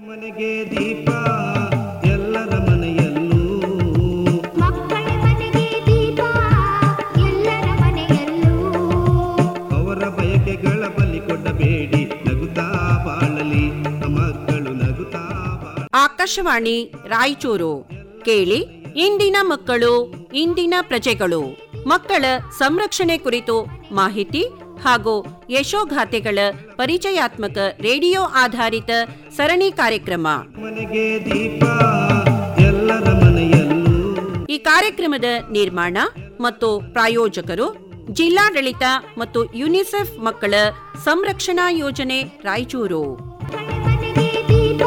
ಮನೆಗೆ ದೀಪ ಎಲ್ಲರ ಮನೆಯಲ್ಲೂ ಮಕ್ಕಳ ಮನೆಗೆ ದೀಪ ಎಲ್ಲರ ಮನೆಯಲ್ಲೂ ಅವರ ಬಯಕೆಗಳ ಬಲಿ ಕೊಡಬೇಡಿ ನಗುತ್ತಾ ಬಾಳಲಿ ಮಕ್ಕಳು ನಗುತ್ತಾ ಬಾಳ ಆಕಾಶವಾಣಿ ರಾಯಚೂರು ಕೇಳಿ ಇಂದಿನ ಮಕ್ಕಳು ಇಂದಿನ ಪ್ರಜೆಗಳು ಮಕ್ಕಳ ಸಂರಕ್ಷಣೆ ಕುರಿತು ಮಾಹಿತಿ ಹಾಗೂ ಯಶೋಗಾಥೆಗಳ ಪರಿಚಯಾತ್ಮಕ ರೇಡಿಯೋ ಆಧಾರಿತ ಸರಣಿ ಕಾರ್ಯಕ್ರಮ ಮನೆಗೆ ದೀಪ ಎಲ್ಲರ ಮನೆಯಲ್ಲೂ ಈ ಕಾರ್ಯಕ್ರಮದ ನಿರ್ಮಾಣ ಮತ್ತು ಪ್ರಾಯೋಜಕರು ಜಿಲ್ಲಾಡಳಿತ ಮತ್ತು ಯುನಿಸೆಫ್ ಮಕ್ಕಳ ಸಂರಕ್ಷಣಾ ಯೋಜನೆ ರಾಯಚೂರು ಮಕ್ಕಳ ಮನೆಗೆ ದೀಪ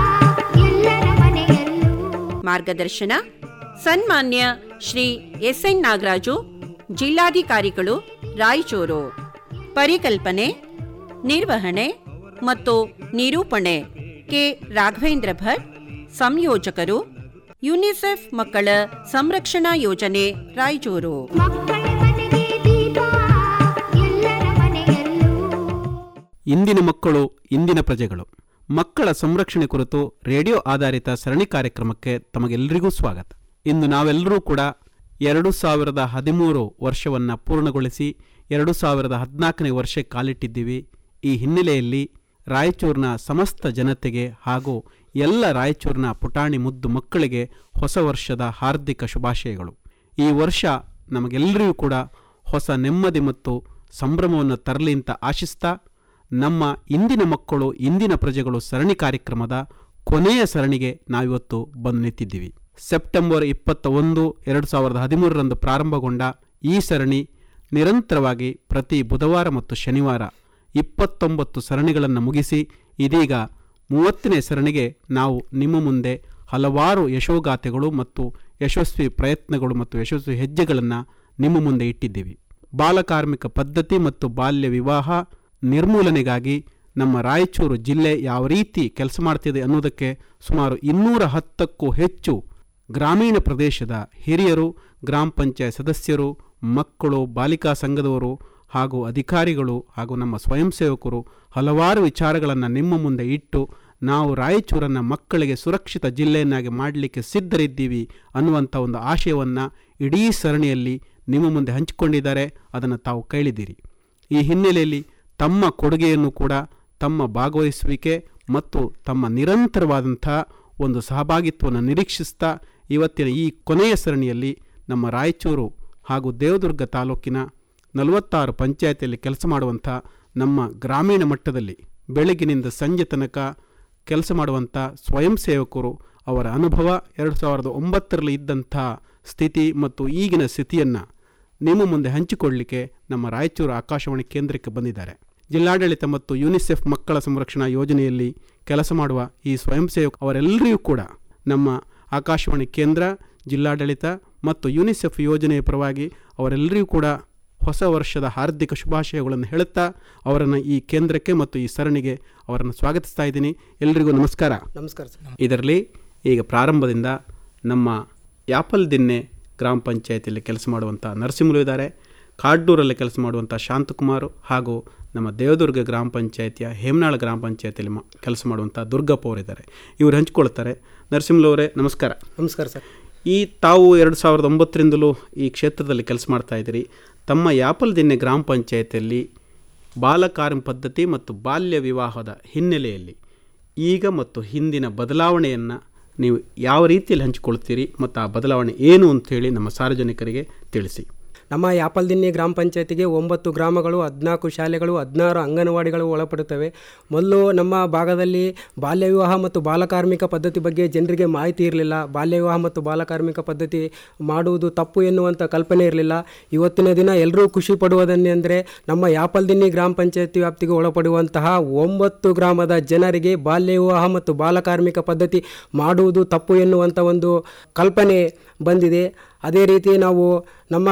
ಎಲ್ಲರ ಮನೆಯಲ್ಲೂ ಮಾರ್ಗದರ್ಶನ ಸನ್ಮಾನ್ಯ ಶ್ರೀ ಎಸ್ ಎನ್ ನಾಗರಾಜು ಜಿಲ್ಲಾಧಿಕಾರಿಗಳು ರಾಯಚೂರು ಪರಿಕಲ್ಪನೆ ನಿರ್ವಹಣೆ ಮತ್ತು ನಿರೂಪಣೆ ಕೆ ರಾಘವೇಂದ್ರ ಭಟ್ ಸಂಯೋಜಕರು ಯುನಿಸೆಫ್ ಮಕ್ಕಳ ಸಂರಕ್ಷಣಾ ಯೋಜನೆ ರಾಯಚೂರು ಮಕ್ಕಳ ಮನೆಗೆ ದೀಪ ಎಲ್ಲರ ಮನೆಯಲ್ಲೂ ಇಂದಿನ ಮಕ್ಕಳು ಇಂದಿನ ಪ್ರಜೆಗಳು ಮಕ್ಕಳ ಸಂರಕ್ಷಣೆ ಕುರಿತು ರೇಡಿಯೋ ಆಧಾರಿತ ಸರಣಿ ಕಾರ್ಯಕ್ರಮಕ್ಕೆ ತಮಗೆಲ್ಲರಿಗೂ ಸ್ವಾಗತ ಇಂದು ನಾವೆಲ್ಲರೂ ಕೂಡ ಎರಡು ಸಾವಿರದ ಹದಿಮೂರು ವರ್ಷವನ್ನು ಪೂರ್ಣಗೊಳಿಸಿ ಎರಡು ಸಾವಿರದ ಹದಿನಾಲ್ಕನೇ ವರ್ಷಕ್ಕೆ ಕಾಲಿಟ್ಟಿದ್ದೀವಿ ಈ ಹಿನ್ನೆಲೆಯಲ್ಲಿ ರಾಯಚೂರಿನ ಸಮಸ್ತ ಜನತೆಗೆ ಹಾಗೂ ಎಲ್ಲ ರಾಯಚೂರಿನ ಪುಟಾಣಿ ಮುದ್ದು ಮಕ್ಕಳಿಗೆ ಹೊಸ ವರ್ಷದ ಹಾರ್ದಿಕ ಶುಭಾಶಯಗಳು ಈ ವರ್ಷ ನಮಗೆಲ್ಲರಿಗೂ ಕೂಡ ಹೊಸ ನೆಮ್ಮದಿ ಮತ್ತು ಸಂಭ್ರಮವನ್ನು ತರಲಿ ಅಂತ ಆಶಿಸ್ತಾ ನಮ್ಮ ಇಂದಿನ ಮಕ್ಕಳು ಇಂದಿನ ಪ್ರಜೆಗಳು ಸರಣಿ ಕಾರ್ಯಕ್ರಮದ ಕೊನೆಯ ಸರಣಿಗೆ ನಾವಿವತ್ತು ಬಂದು ನಿಂತಿದ್ದೀವಿ ಸೆಪ್ಟೆಂಬರ್ ಇಪ್ಪತ್ತ ಒಂದು ಎರಡು ಸಾವಿರದ ಹದಿಮೂರರಂದು ಪ್ರಾರಂಭಗೊಂಡ ಈ ಸರಣಿ ನಿರಂತರವಾಗಿ ಪ್ರತಿ ಬುಧವಾರ ಮತ್ತು ಶನಿವಾರ ಇಪ್ಪತ್ತೊಂಬತ್ತು ಸರಣಿಗಳನ್ನು ಮುಗಿಸಿ ಇದೀಗ ಮೂವತ್ತನೇ ಸರಣಿಗೆ ನಾವು ನಿಮ್ಮ ಮುಂದೆ ಹಲವಾರು ಯಶೋಗಾಥೆಗಳು ಮತ್ತು ಯಶಸ್ವಿ ಪ್ರಯತ್ನಗಳು ಮತ್ತು ಯಶಸ್ವಿ ಹೆಜ್ಜೆಗಳನ್ನು ನಿಮ್ಮ ಮುಂದೆ ಇಟ್ಟಿದ್ದೀವಿ ಬಾಲಕಾರ್ಮಿಕ ಪದ್ಧತಿ ಮತ್ತು ಬಾಲ್ಯ ವಿವಾಹ ನಿರ್ಮೂಲನೆಗಾಗಿ ನಮ್ಮ ರಾಯಚೂರು ಜಿಲ್ಲೆ ಯಾವ ರೀತಿ ಕೆಲಸ ಮಾಡ್ತಿದೆ ಅನ್ನೋದಕ್ಕೆ ಸುಮಾರು ಇನ್ನೂರ ಹತ್ತಕ್ಕೂ ಹೆಚ್ಚು ಗ್ರಾಮೀಣ ಪ್ರದೇಶದ ಹಿರಿಯರು ಗ್ರಾಮ ಪಂಚಾಯತ್ ಸದಸ್ಯರು ಮಕ್ಕಳು ಬಾಲಿಕಾ ಸಂಘದವರು ಹಾಗೂ ಅಧಿಕಾರಿಗಳು ಹಾಗೂ ನಮ್ಮ ಸ್ವಯಂ ಸೇವಕರು ಹಲವಾರು ವಿಚಾರಗಳನ್ನು ನಿಮ್ಮ ಮುಂದೆ ಇಟ್ಟು ನಾವು ರಾಯಚೂರನ್ನು ಮಕ್ಕಳಿಗೆ ಸುರಕ್ಷಿತ ಜಿಲ್ಲೆಯನ್ನಾಗಿ ಮಾಡಲಿಕ್ಕೆ ಸಿದ್ಧರಿದ್ದೀವಿ ಅನ್ನುವಂಥ ಒಂದು ಆಶಯವನ್ನು ಇಡೀ ಸರಣಿಯಲ್ಲಿ ನಿಮ್ಮ ಮುಂದೆ ಹಂಚಿಕೊಂಡಿದ್ದಾರೆ ಅದನ್ನು ತಾವು ಕೇಳಿದ್ದೀರಿ ಈ ಹಿನ್ನೆಲೆಯಲ್ಲಿ ತಮ್ಮ ಕೊಡುಗೆಯನ್ನು ಕೂಡ ತಮ್ಮ ಭಾಗವಹಿಸುವಿಕೆ ಮತ್ತು ತಮ್ಮ ನಿರಂತರವಾದಂಥ ಒಂದು ಸಹಭಾಗಿತ್ವವನ್ನು ನಿರೀಕ್ಷಿಸ್ತಾ ಇವತ್ತಿನ ಈ ಕೊನೆಯ ಸರಣಿಯಲ್ಲಿ ನಮ್ಮ ರಾಯಚೂರು ಹಾಗೂ ದೇವದುರ್ಗ ತಾಲೂಕಿನ ನಲವತ್ತಾರು ಪಂಚಾಯತಿಯಲ್ಲಿ ಕೆಲಸ ಮಾಡುವಂಥ ನಮ್ಮ ಗ್ರಾಮೀಣ ಮಟ್ಟದಲ್ಲಿ ಬೆಳಗಿನಿಂದ ಸಂಜೆ ತನಕ ಕೆಲಸ ಮಾಡುವಂಥ ಸ್ವಯಂ ಸೇವಕರು ಅವರ ಅನುಭವ ಎರಡು ಸಾವಿರದ ಒಂಬತ್ತರಲ್ಲಿ ಇದ್ದಂಥ ಸ್ಥಿತಿ ಮತ್ತು ಈಗಿನ ಸ್ಥಿತಿಯನ್ನು ನಿಮ್ಮ ಮುಂದೆ ಹಂಚಿಕೊಳ್ಳಲಿಕ್ಕೆ ನಮ್ಮ ರಾಯಚೂರು ಆಕಾಶವಾಣಿ ಕೇಂದ್ರಕ್ಕೆ ಬಂದಿದ್ದಾರೆ ಜಿಲ್ಲಾಡಳಿತ ಮತ್ತು ಯುನಿಸೆಫ್ ಮಕ್ಕಳ ಸಂರಕ್ಷಣಾ ಯೋಜನೆಯಲ್ಲಿ ಕೆಲಸ ಮಾಡುವ ಈ ಸ್ವಯಂ ಸೇವಕ ಅವರೆಲ್ಲರಿಗೂ ಕೂಡ ನಮ್ಮ ಆಕಾಶವಾಣಿ ಕೇಂದ್ರ ಜಿಲ್ಲಾಡಳಿತ ಮತ್ತು ಯುನಿಸೆಫ್ ಯೋಜನೆಯ ಪರವಾಗಿ ಅವರೆಲ್ಲರಿಗೂ ಕೂಡ ಹೊಸ ವರ್ಷದ ಹಾರ್ದಿಕ ಶುಭಾಶಯಗಳನ್ನು ಹೇಳುತ್ತಾ ಅವರನ್ನು ಈ ಕೇಂದ್ರಕ್ಕೆ ಮತ್ತು ಈ ಸರಣಿಗೆ ಅವರನ್ನು ಸ್ವಾಗತಿಸ್ತಾ ಇದ್ದೀನಿ ಎಲ್ಲರಿಗೂ ನಮಸ್ಕಾರ ನಮಸ್ಕಾರ ಸರ್ ಇದರಲ್ಲಿ ಈಗ ಪ್ರಾರಂಭದಿಂದ ನಮ್ಮ ಯಾಪಲ್ ದಿನ್ನೆ ಗ್ರಾಮ ಪಂಚಾಯತಿಯಲ್ಲಿ ಕೆಲಸ ಮಾಡುವಂಥ ನರಸಿಂಹರು ಇದ್ದಾರೆ ಕಾಡ್ಡೂರಲ್ಲಿ ಕೆಲಸ ಮಾಡುವಂಥ ಶಾಂತಕುಮಾರು ಹಾಗೂ ನಮ್ಮ ದೇವದುರ್ಗ ಗ್ರಾಮ ಪಂಚಾಯತಿಯ ಹೇಮನಾಳ ಗ್ರಾಮ ಪಂಚಾಯತಿಯಲ್ಲಿ ಮ ಕೆಲಸ ಮಾಡುವಂಥ ದುರ್ಗಪ್ಪ ಅವರಿದ್ದಾರೆ ಇವರು ಹಂಚ್ಕೊಳ್ತಾರೆ ನರಸಿಂಹರವರೇ ನಮಸ್ಕಾರ ನಮಸ್ಕಾರ ಸರ್ ಈ ತಾವು ಎರಡು ಸಾವಿರದ ಒಂಬತ್ತರಿಂದಲೂ ಈ ಕ್ಷೇತ್ರದಲ್ಲಿ ಕೆಲಸ ಮಾಡ್ತಾ ಇದ್ದೀರಿ ತಮ್ಮ ಯಾಪಲ್ ದಿನ್ನೆ ಗ್ರಾಮ ಪಂಚಾಯತಿಯಲ್ಲಿ ಬಾಲಕಾರ್ಮ ಪದ್ಧತಿ ಮತ್ತು ಬಾಲ್ಯ ವಿವಾಹದ ಹಿನ್ನೆಲೆಯಲ್ಲಿ ಈಗ ಮತ್ತು ಹಿಂದಿನ ಬದಲಾವಣೆಯನ್ನು ನೀವು ಯಾವ ರೀತಿಯಲ್ಲಿ ಹಂಚಿಕೊಳ್ತೀರಿ ಮತ್ತು ಆ ಬದಲಾವಣೆ ಏನು ಅಂಥೇಳಿ ನಮ್ಮ ಸಾರ್ವಜನಿಕರಿಗೆ ತಿಳಿಸಿ ನಮ್ಮ ಯಾಪಲ್ದಿನ್ನಿ ಗ್ರಾಮ ಪಂಚಾಯತಿಗೆ ಒಂಬತ್ತು ಗ್ರಾಮಗಳು ಹದಿನಾಲ್ಕು ಶಾಲೆಗಳು ಹದಿನಾರು ಅಂಗನವಾಡಿಗಳು ಒಳಪಡುತ್ತವೆ ಮೊದಲು ನಮ್ಮ ಭಾಗದಲ್ಲಿ ಬಾಲ್ಯ ವಿವಾಹ ಮತ್ತು ಬಾಲಕಾರ್ಮಿಕ ಪದ್ಧತಿ ಬಗ್ಗೆ ಜನರಿಗೆ ಮಾಹಿತಿ ಇರಲಿಲ್ಲ ಬಾಲ್ಯ ವಿವಾಹ ಮತ್ತು ಬಾಲಕಾರ್ಮಿಕ ಪದ್ಧತಿ ಮಾಡುವುದು ತಪ್ಪು ಎನ್ನುವಂಥ ಕಲ್ಪನೆ ಇರಲಿಲ್ಲ ಇವತ್ತಿನ ದಿನ ಎಲ್ಲರೂ ಖುಷಿ ಪಡುವುದನ್ನೆಂದರೆ ನಮ್ಮ ಯಾಪಲ್ದಿನ್ನಿ ಗ್ರಾಮ ಪಂಚಾಯತಿ ವ್ಯಾಪ್ತಿಗೆ ಒಳಪಡುವಂತಹ ಒಂಬತ್ತು ಗ್ರಾಮದ ಜನರಿಗೆ ಬಾಲ್ಯ ವಿವಾಹ ಮತ್ತು ಬಾಲಕಾರ್ಮಿಕ ಪದ್ಧತಿ ಮಾಡುವುದು ತಪ್ಪು ಎನ್ನುವಂಥ ಒಂದು ಕಲ್ಪನೆ ಬಂದಿದೆ ಅದೇ ರೀತಿ ನಾವು ನಮ್ಮ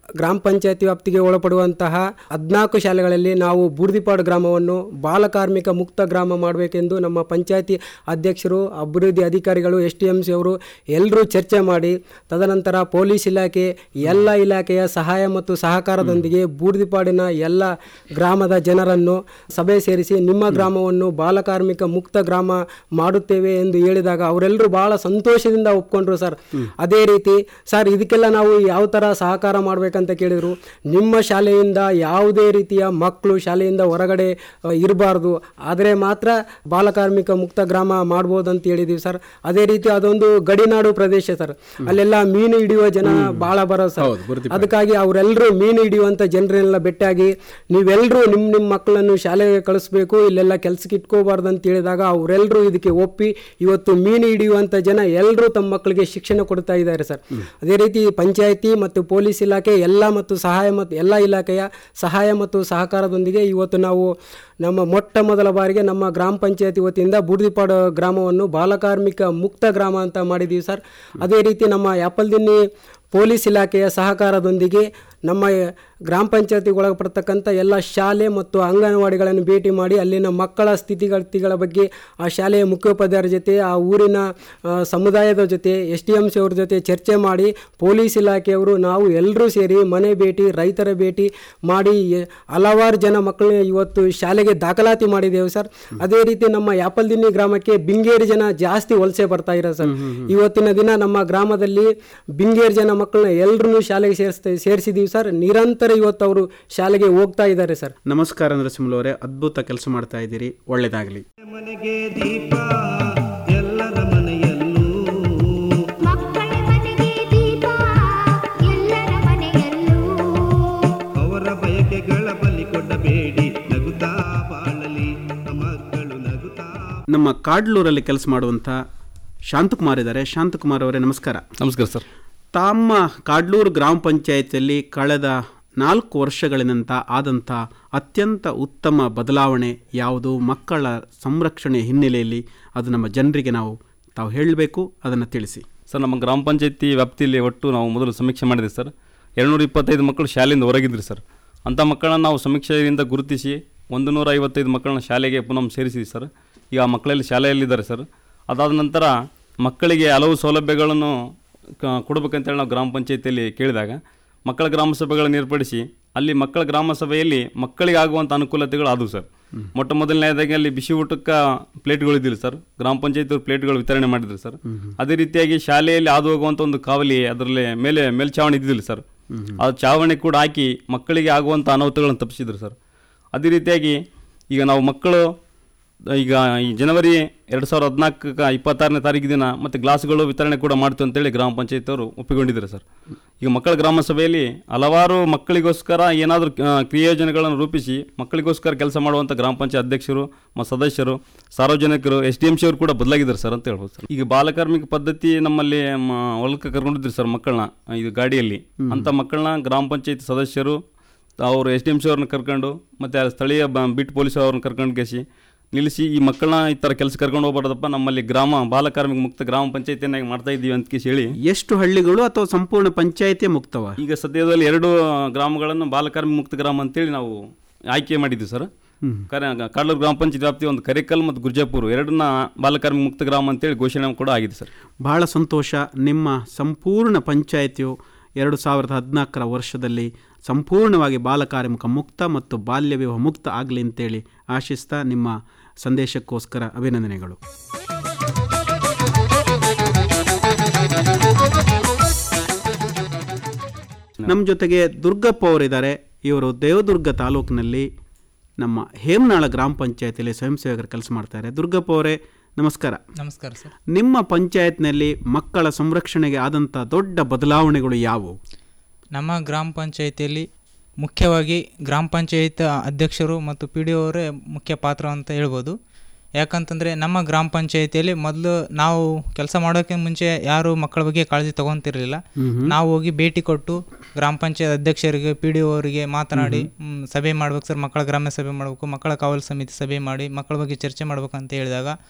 ಗ್ರಾಮ ಪಂಚಾಯತಿ ವ್ಯಾಪ್ತಿಗೆ ಒಳಪಡುವಂತಹ ಹದಿನಾಲ್ಕು ಶಾಲೆಗಳಲ್ಲಿ ನಾವು ಬೂರ್ದಿಪಾಡು ಗ್ರಾಮವನ್ನು ಬಾಲಕಾರ್ಮಿಕ ಮುಕ್ತ ಗ್ರಾಮ ಮಾಡಬೇಕೆಂದು ನಮ್ಮ ಪಂಚಾಯತಿ ಅಧ್ಯಕ್ಷರು ಅಭಿವೃದ್ಧಿ ಅಧಿಕಾರಿಗಳು ಎಸ್ ಟಿ ಎಂ ಸಿ ಅವರು ಎಲ್ಲರೂ ಚರ್ಚೆ ಮಾಡಿ ತದನಂತರ ಪೊಲೀಸ್ ಇಲಾಖೆ ಎಲ್ಲ ಇಲಾಖೆಯ ಸಹಾಯ ಮತ್ತು ಸಹಕಾರದೊಂದಿಗೆ ಬೂರ್ದಿಪಾಡಿನ ಎಲ್ಲ ಗ್ರಾಮದ ಜನರನ್ನು ಸಭೆ ಸೇರಿಸಿ ನಿಮ್ಮ ಗ್ರಾಮವನ್ನು ಬಾಲಕಾರ್ಮಿಕ ಮುಕ್ತ ಗ್ರಾಮ ಮಾಡುತ್ತೇವೆ ಎಂದು ಹೇಳಿದಾಗ ಅವರೆಲ್ಲರೂ ಬಹಳ ಸಂತೋಷದಿಂದ ಒಪ್ಕೊಂಡ್ರು ಸರ್ ಅದೇ ರೀತಿ ಸರ್ ಇದಕ್ಕೆಲ್ಲ ನಾವು ಯಾವ ಥರ ಸಹಕಾರ ಮಾಡಬೇಕಂತ ಕೇಳಿದರು ನಿಮ್ಮ ಶಾಲೆಯಿಂದ ಯಾವುದೇ ರೀತಿಯ ಮಕ್ಕಳು ಶಾಲೆಯಿಂದ ಹೊರಗಡೆ ಇರಬಾರ್ದು ಆದರೆ ಮಾತ್ರ ಬಾಲಕಾರ್ಮಿಕ ಮುಕ್ತ ಗ್ರಾಮ ಮಾಡ್ಬೋದು ಅಂತ ಹೇಳಿದೀವಿ ಸರ್ ಅದೇ ರೀತಿ ಅದೊಂದು ಗಡಿನಾಡು ಪ್ರದೇಶ ಸರ್ ಅಲ್ಲೆಲ್ಲ ಮೀನು ಹಿಡಿಯುವ ಜನ ಬಹಳ ಬರೋ ಸರ್ ಅದಕ್ಕಾಗಿ ಅವರೆಲ್ಲರೂ ಮೀನು ಹಿಡಿಯುವಂಥ ಜನರನ್ನೆಲ್ಲ ಭೇಟಿಯಾಗಿ ನೀವೆಲ್ಲರೂ ನಿಮ್ಮ ನಿಮ್ಮ ಮಕ್ಕಳನ್ನು ಶಾಲೆಗೆ ಕಳಿಸ್ಬೇಕು ಇಲ್ಲೆಲ್ಲ ಕೆಲ್ಸಕ್ಕೆ ಇಟ್ಕೋಬಾರ್ದು ಅಂತ ಹೇಳಿದಾಗ ಅವರೆಲ್ಲರೂ ಇದಕ್ಕೆ ಒಪ್ಪಿ ಇವತ್ತು ಮೀನು ಹಿಡಿಯುವಂಥ ಜನ ಎಲ್ಲರೂ ತಮ್ಮ ಮಕ್ಕಳಿಗೆ ಶಿಕ್ಷಣ ಕೊಡ್ತಾ ಇದ್ದಾರೆ ಸರ್ ಅದೇ ರೀತಿ ಪಂಚಾಯತಿ ಮತ್ತು ಪೊಲೀಸ್ ಇಲಾಖೆ ಎಲ್ಲ ಮತ್ತು ಸಹಾಯ ಮತ್ತು ಎಲ್ಲ ಇಲಾಖೆಯ ಸಹಾಯ ಮತ್ತು ಸಹಕಾರದೊಂದಿಗೆ ಇವತ್ತು ನಾವು ನಮ್ಮ ಮೊಟ್ಟ ಮೊದಲ ಬಾರಿಗೆ ನಮ್ಮ ಗ್ರಾಮ ಪಂಚಾಯತಿ ವತಿಯಿಂದ ಬೂರ್ದಿಪಾಡು ಗ್ರಾಮವನ್ನು ಬಾಲಕಾರ್ಮಿಕ ಮುಕ್ತ ಗ್ರಾಮ ಅಂತ ಮಾಡಿದ್ದೀವಿ ಸರ್ ಅದೇ ರೀತಿ ನಮ್ಮ ಯಾಪಲ್ದಿನ್ನಿ ಪೊಲೀಸ್ ಇಲಾಖೆಯ ಸಹಕಾರದೊಂದಿಗೆ ನಮ್ಮ ಗ್ರಾಮ ಪಂಚಾಯತಿಗೆ ಒಳಪಡ್ತಕ್ಕಂಥ ಎಲ್ಲ ಶಾಲೆ ಮತ್ತು ಅಂಗನವಾಡಿಗಳನ್ನು ಭೇಟಿ ಮಾಡಿ ಅಲ್ಲಿನ ಮಕ್ಕಳ ಸ್ಥಿತಿಗತಿಗಳ ಬಗ್ಗೆ ಆ ಶಾಲೆಯ ಮುಖ್ಯೋಪಾಧ್ಯಾಯರ ಜೊತೆ ಆ ಊರಿನ ಆ, ಸಮುದಾಯದ ಜೊತೆ ಎಸ್ ಟಿ ಎಮ್ ಸಿ ಅವ್ರ ಜೊತೆ ಚರ್ಚೆ ಮಾಡಿ ಪೊಲೀಸ್ ಇಲಾಖೆಯವರು ನಾವು ಎಲ್ಲರೂ ಸೇರಿ ಮನೆ ಭೇಟಿ ರೈತರ ಭೇಟಿ ಮಾಡಿ ಎ- ಹಲವಾರು ಜನ ಮಕ್ಕಳನ್ನ ಇವತ್ತು ಶಾಲೆಗೆ ದಾಖಲಾತಿ ಮಾಡಿದ್ದೇವೆ ಸರ್ ಅದೇ ರೀತಿ ನಮ್ಮ ಯಾಪಲ್ದಿನ್ನಿ ಗ್ರಾಮಕ್ಕೆ ಬಿಂಗೇರಿ ಜನ ಜಾಸ್ತಿ ವಲಸೆ ಬರ್ತಾ ಇರೋ ಸರ್ ಇವತ್ತಿನ ದಿನ ನಮ್ಮ ಗ್ರಾಮದಲ್ಲಿ ಬಿಂಗೇರಿ ಜನ ಮಕ್ಕಳನ್ನ ಎಲ್ಲರನ್ನೂ ಶಾಲೆಗೆ ಸೇರಿಸ್ತಾ ಸೇರಿಸಿದೀವಿ ಸರ್ ನಿರಂತರ ಇವತ್ತು ಅವರು ಶಾಲೆಗೆ ಹೋಗ್ತಾ ಇದ್ದಾರೆ ಸರ್ ನಮಸ್ಕಾರ ನರಸಿಂಹಲವರೇ ಅದ್ಭುತ ಕೆಲಸ ಮಾಡ್ತಾ ಇದ್ದೀರಿ ಒಳ್ಳೇದಾಗಲಿ ಮನೆಗೆ ದೀಪ ಎಲ್ಲರ ಮನೆಯಲ್ಲೂ ಮಕ್ಕಳ ಮನೆಗೆ ದೀಪ ಎಲ್ಲರ ಮನೆಯಲ್ಲೂ ಅವರ ಬಯಕೆಗಳ ಬಲಿ ಕೊಡಬೇಡಿ ನಗುತ್ತಾ ಬಾಳಲಿ ಮಕ್ಕಳು ನಗುತ್ತಾ ನಮ್ಮ ಕಾಡ್ಲೂರಲ್ಲಿ ಕೆಲಸ ಮಾಡುವಂಥ ಶಾಂತಕುಮಾರ್ ಇದ್ದಾರೆ ಶಾಂತಕುಮಾರ್ ಅವರೇ ನಮಸ್ಕಾರ ನಮಸ್ಕಾರ ಸರ್ ತಮ್ಮ ಕಾಡ್ಲೂರು ಗ್ರಾಮ ಪಂಚಾಯತಿಯಲ್ಲಿ ಕಳೆದ ನಾಲ್ಕು ವರ್ಷಗಳಿನಂತ ಆದಂಥ ಅತ್ಯಂತ ಉತ್ತಮ ಬದಲಾವಣೆ ಯಾವುದು ಮಕ್ಕಳ ಸಂರಕ್ಷಣೆ ಹಿನ್ನೆಲೆಯಲ್ಲಿ ಅದು ನಮ್ಮ ಜನರಿಗೆ ನಾವು ತಾವು ಹೇಳಬೇಕು ಅದನ್ನು ತಿಳಿಸಿ ಸರ್ ನಮ್ಮ ಗ್ರಾಮ ಪಂಚಾಯತಿ ವ್ಯಾಪ್ತಿಯಲ್ಲಿ ಒಟ್ಟು ನಾವು ಮೊದಲು ಸಮೀಕ್ಷೆ ಮಾಡಿದ್ವಿ ಸರ್ ಎರಡುನೂರ ಇಪ್ಪತ್ತೈದು ಮಕ್ಕಳು ಶಾಲೆಯಿಂದ ಹೊರಗಿದ್ರಿ ಸರ್ ಅಂಥ ಮಕ್ಕಳನ್ನ ನಾವು ಸಮೀಕ್ಷೆಯಿಂದ ಗುರುತಿಸಿ ಒಂದು ನೂರ ಐವತ್ತೈದು ಮಕ್ಕಳನ್ನ ಶಾಲೆಗೆ ಪುನಃ ಸೇರಿಸಿದ್ವಿ ಸರ್ ಈಗ ಆ ಮಕ್ಕಳಲ್ಲಿ ಶಾಲೆಯಲ್ಲಿದ್ದಾರೆ ಸರ್ ಅದಾದ ನಂತರ ಮಕ್ಕಳಿಗೆ ಹಲವು ಸೌಲಭ್ಯಗಳನ್ನು ಕ- ಕೊಡ್ಬೇಕಂತೇಳಿ ನಾವು ಗ್ರಾಮ ಪಂಚಾಯತಿಯಲ್ಲಿ ಕೇಳಿದಾಗ ಮಕ್ಕಳ ಗ್ರಾಮ ಸಭೆಗಳನ್ನು ಏರ್ಪಡಿಸಿ ಅಲ್ಲಿ ಮಕ್ಕಳ ಗ್ರಾಮ ಸಭೆಯಲ್ಲಿ ಮಕ್ಕಳಿಗೆ ಆಗುವಂಥ ಅನುಕೂಲತೆಗಳು ಆದವು ಸರ್ ಮೊಟ್ಟ ಮೊದಲನೇದಾಗಿ ಅಲ್ಲಿ ಬಿಸಿ ಊಟಕ್ಕೆ ಪ್ಲೇಟ್ಗಳು ಇದ್ದಿಲ್ಲ ಸರ್ ಗ್ರಾಮ ಪಂಚಾಯತ್ ಪ್ಲೇಟ್ಗಳು ವಿತರಣೆ ಮಾಡಿದ್ರು ಸರ್ ಅದೇ ರೀತಿಯಾಗಿ ಶಾಲೆಯಲ್ಲಿ ಹಾದು ಹೋಗುವಂಥ ಒಂದು ಕಾವಲಿ ಅದರಲ್ಲಿ ಮೇಲೆ ಮೇಲ್ಛಾವಣಿ ಇದ್ದಿಲ್ಲ ಸರ್ ಆ ಚಾವಣಿ ಕೂಡ ಹಾಕಿ ಮಕ್ಕಳಿಗೆ ಆಗುವಂಥ ಅನಾಹುತಗಳನ್ನು ತಪ್ಪಿಸಿದ್ರು ಸರ್ ಅದೇ ರೀತಿಯಾಗಿ ಈಗ ನಾವು ಮಕ್ಕಳು ಈಗ ಈ ಜನವರಿ ಎರಡು ಸಾವಿರದ ಹದಿನಾಲ್ಕಕ್ಕೆ ಇಪ್ಪತ್ತಾರನೇ ತಾರೀಕು ದಿನ ಮತ್ತು ಗ್ಲಾಸ್ಗಳು ವಿತರಣೆ ಕೂಡ ಮಾಡ್ತೀವಿ ಅಂತೇಳಿ ಗ್ರಾಮ ಪಂಚಾಯತ್ ಅವರು ಒಪ್ಪಿಕೊಂಡಿದ್ದಾರೆ ಸರ್ ಈಗ ಮಕ್ಕಳ ಗ್ರಾಮ ಸಭೆಯಲ್ಲಿ ಹಲವಾರು ಮಕ್ಕಳಿಗೋಸ್ಕರ ಏನಾದರೂ ಕ್ರಿಯೋಜನೆಗಳನ್ನು ರೂಪಿಸಿ ಮಕ್ಕಳಿಗೋಸ್ಕರ ಕೆಲಸ ಮಾಡುವಂಥ ಗ್ರಾಮ ಪಂಚಾಯತ್ ಅಧ್ಯಕ್ಷರು ಮತ್ತು ಸದಸ್ಯರು ಸಾರ್ವಜನಿಕರು ಎಸ್ ಡಿ ಎಂ ಸಿ ಅವರು ಕೂಡ ಬದಲಾಗಿದ್ದಾರೆ ಸರ್ ಅಂತ ಹೇಳ್ಬೋದು ಸರ್ ಈಗ ಬಾಲಕಾರ್ಮಿಕ ಪದ್ಧತಿ ನಮ್ಮಲ್ಲಿ ಮ, ಹೊಲಕ್ಕೆ ಕರ್ಕೊಂಡಿದ್ರು ಸರ್ ಮಕ್ಕಳನ್ನ ಇದು ಗಾಡಿಯಲ್ಲಿ ಅಂಥ ಮಕ್ಕಳನ್ನ ಗ್ರಾಮ ಪಂಚಾಯತ್ ಸದಸ್ಯರು ಅವರು ಎಸ್ ಡಿ ಎಮ್ ಸಿ ಅವ್ರನ್ನ ಕರ್ಕೊಂಡು ಮತ್ತು ಸ್ಥಳೀಯ ಬ ಬಿಟ್ ಪೊಲೀಸ್ ಅವ್ರನ್ನ ಕರ್ಕೊಂಡು ಕೇಸಿ ನಿಲ್ಲಿಸಿ ಈ ಮಕ್ಕಳನ್ನ ಈ ಥರ ಕೆಲಸ ಕರ್ಕೊಂಡು ಹೋಗ್ಬಾರ್ದಪ್ಪ ನಮ್ಮಲ್ಲಿ ಗ್ರಾಮ ಬಾಲಕಾರ್ಮಿಕ ಮುಕ್ತ ಗ್ರಾಮ ಪಂಚಾಯತಿಯನ್ನಾಗಿ ಮಾಡ್ತಾ ಇದ್ದೀವಿ ಅಂತ ಕೇಸಿ ಹೇಳಿ ಎಷ್ಟು ಹಳ್ಳಿಗಳು ಅಥವಾ ಸಂಪೂರ್ಣ ಪಂಚಾಯಿತಿಯೇ ಮುಕ್ತವ ಈಗ ಸದ್ಯದಲ್ಲಿ ಎರಡು ಗ್ರಾಮಗಳನ್ನು ಬಾಲಕಾರ್ಮಿಕ ಮುಕ್ತ ಗ್ರಾಮ ಅಂತೇಳಿ ನಾವು ಆಯ್ಕೆ ಮಾಡಿದ್ವಿ ಸರ್ ಕರೆ ಕಾಡೂರು ಗ್ರಾಮ ಪಂಚಾಯತ್ ವ್ಯಾಪ್ತಿ ಒಂದು ಕರಿಕಲ್ ಮತ್ತು ಗುರ್ಜಾಪುರ ಎರಡನ್ನ ಬಾಲಕಾರ್ಮಿಕ ಮುಕ್ತ ಗ್ರಾಮ ಅಂತೇಳಿ ಘೋಷಣೆ ಕೂಡ ಆಗಿದೆ ಸರ್ ಬಹಳ ಸಂತೋಷ ನಿಮ್ಮ ಸಂಪೂರ್ಣ ಪಂಚಾಯಿತಿಯು ಎರಡು ಸಾವಿರದ ಹದಿನಾಲ್ಕರ ವರ್ಷದಲ್ಲಿ ಸಂಪೂರ್ಣವಾಗಿ ಬಾಲಕಾರ್ಮಿಕ ಮುಕ್ತ ಮತ್ತು ಬಾಲ್ಯ ವಿವಾಹ ಮುಕ್ತ ಆಗಲಿ ಅಂತೇಳಿ ಆಶಿಸ್ತಾ ನಿಮ್ಮ ಸಂದೇಶಕ್ಕೋಸ್ಕರ ಅಭಿನಂದನೆಗಳು ನಮ್ಮ ಜೊತೆಗೆ ದುರ್ಗಪ್ಪ ಅವರಿದ್ದಾರೆ ಇವರು ದೇವದುರ್ಗ ತಾಲೂಕಿನಲ್ಲಿ ನಮ್ಮ ಹೇಮನಾಳ ಗ್ರಾಮ ಪಂಚಾಯತಿಯಲ್ಲಿ ಸ್ವಯಂ ಸೇವಕರು ಕೆಲಸ ಮಾಡ್ತಾರೆ ದುರ್ಗಪ್ಪ ಅವರೇ ನಮಸ್ಕಾರ ನಮಸ್ಕಾರ ಸರ್ ನಿಮ್ಮ ಪಂಚಾಯತ್ನಲ್ಲಿ ಮಕ್ಕಳ ಸಂರಕ್ಷಣೆಗೆ ಆದಂಥ ದೊಡ್ಡ ಬದಲಾವಣೆಗಳು ಯಾವುವು ನಮ್ಮ ಗ್ರಾಮ ಪಂಚಾಯಿತಿಯಲ್ಲಿ ಮುಖ್ಯವಾಗಿ ಗ್ರಾಮ ಪಂಚಾಯತ್ ಅಧ್ಯಕ್ಷರು ಮತ್ತು ಪಿ ಡಿ ಅವರೇ ಮುಖ್ಯ ಪಾತ್ರ ಅಂತ ಹೇಳ್ಬೋದು ಯಾಕಂತಂದರೆ ನಮ್ಮ ಗ್ರಾಮ ಪಂಚಾಯಿತಿಯಲ್ಲಿ ಮೊದಲು ನಾವು ಕೆಲಸ ಮಾಡೋಕ್ಕೆ ಮುಂಚೆ ಯಾರು ಮಕ್ಕಳ ಬಗ್ಗೆ ಕಾಳಜಿ ತಗೊತಿರಲಿಲ್ಲ ನಾವು ಹೋಗಿ ಭೇಟಿ ಕೊಟ್ಟು ಗ್ರಾಮ ಪಂಚಾಯತ್ ಅಧ್ಯಕ್ಷರಿಗೆ ಪಿ ಡಿ ಅವರಿಗೆ ಮಾತನಾಡಿ ಮ್, ಸಭೆ ಮಾಡ್ಬೇಕು ಸರ್ ಮಕ್ಕಳ ಗ್ರಾಮ್ಯ ಸಭೆ ಮಾಡಬೇಕು ಮಕ್ಕಳ ಕಾವಲು ಸಮಿತಿ ಸಭೆ ಮಾಡಿ ಮಕ್ಕಳ ಬಗ್ಗೆ ಚರ್ಚೆ ಮಾಡ್ಬೇಕು ಅಂತ ಹೇಳಿದಾಗ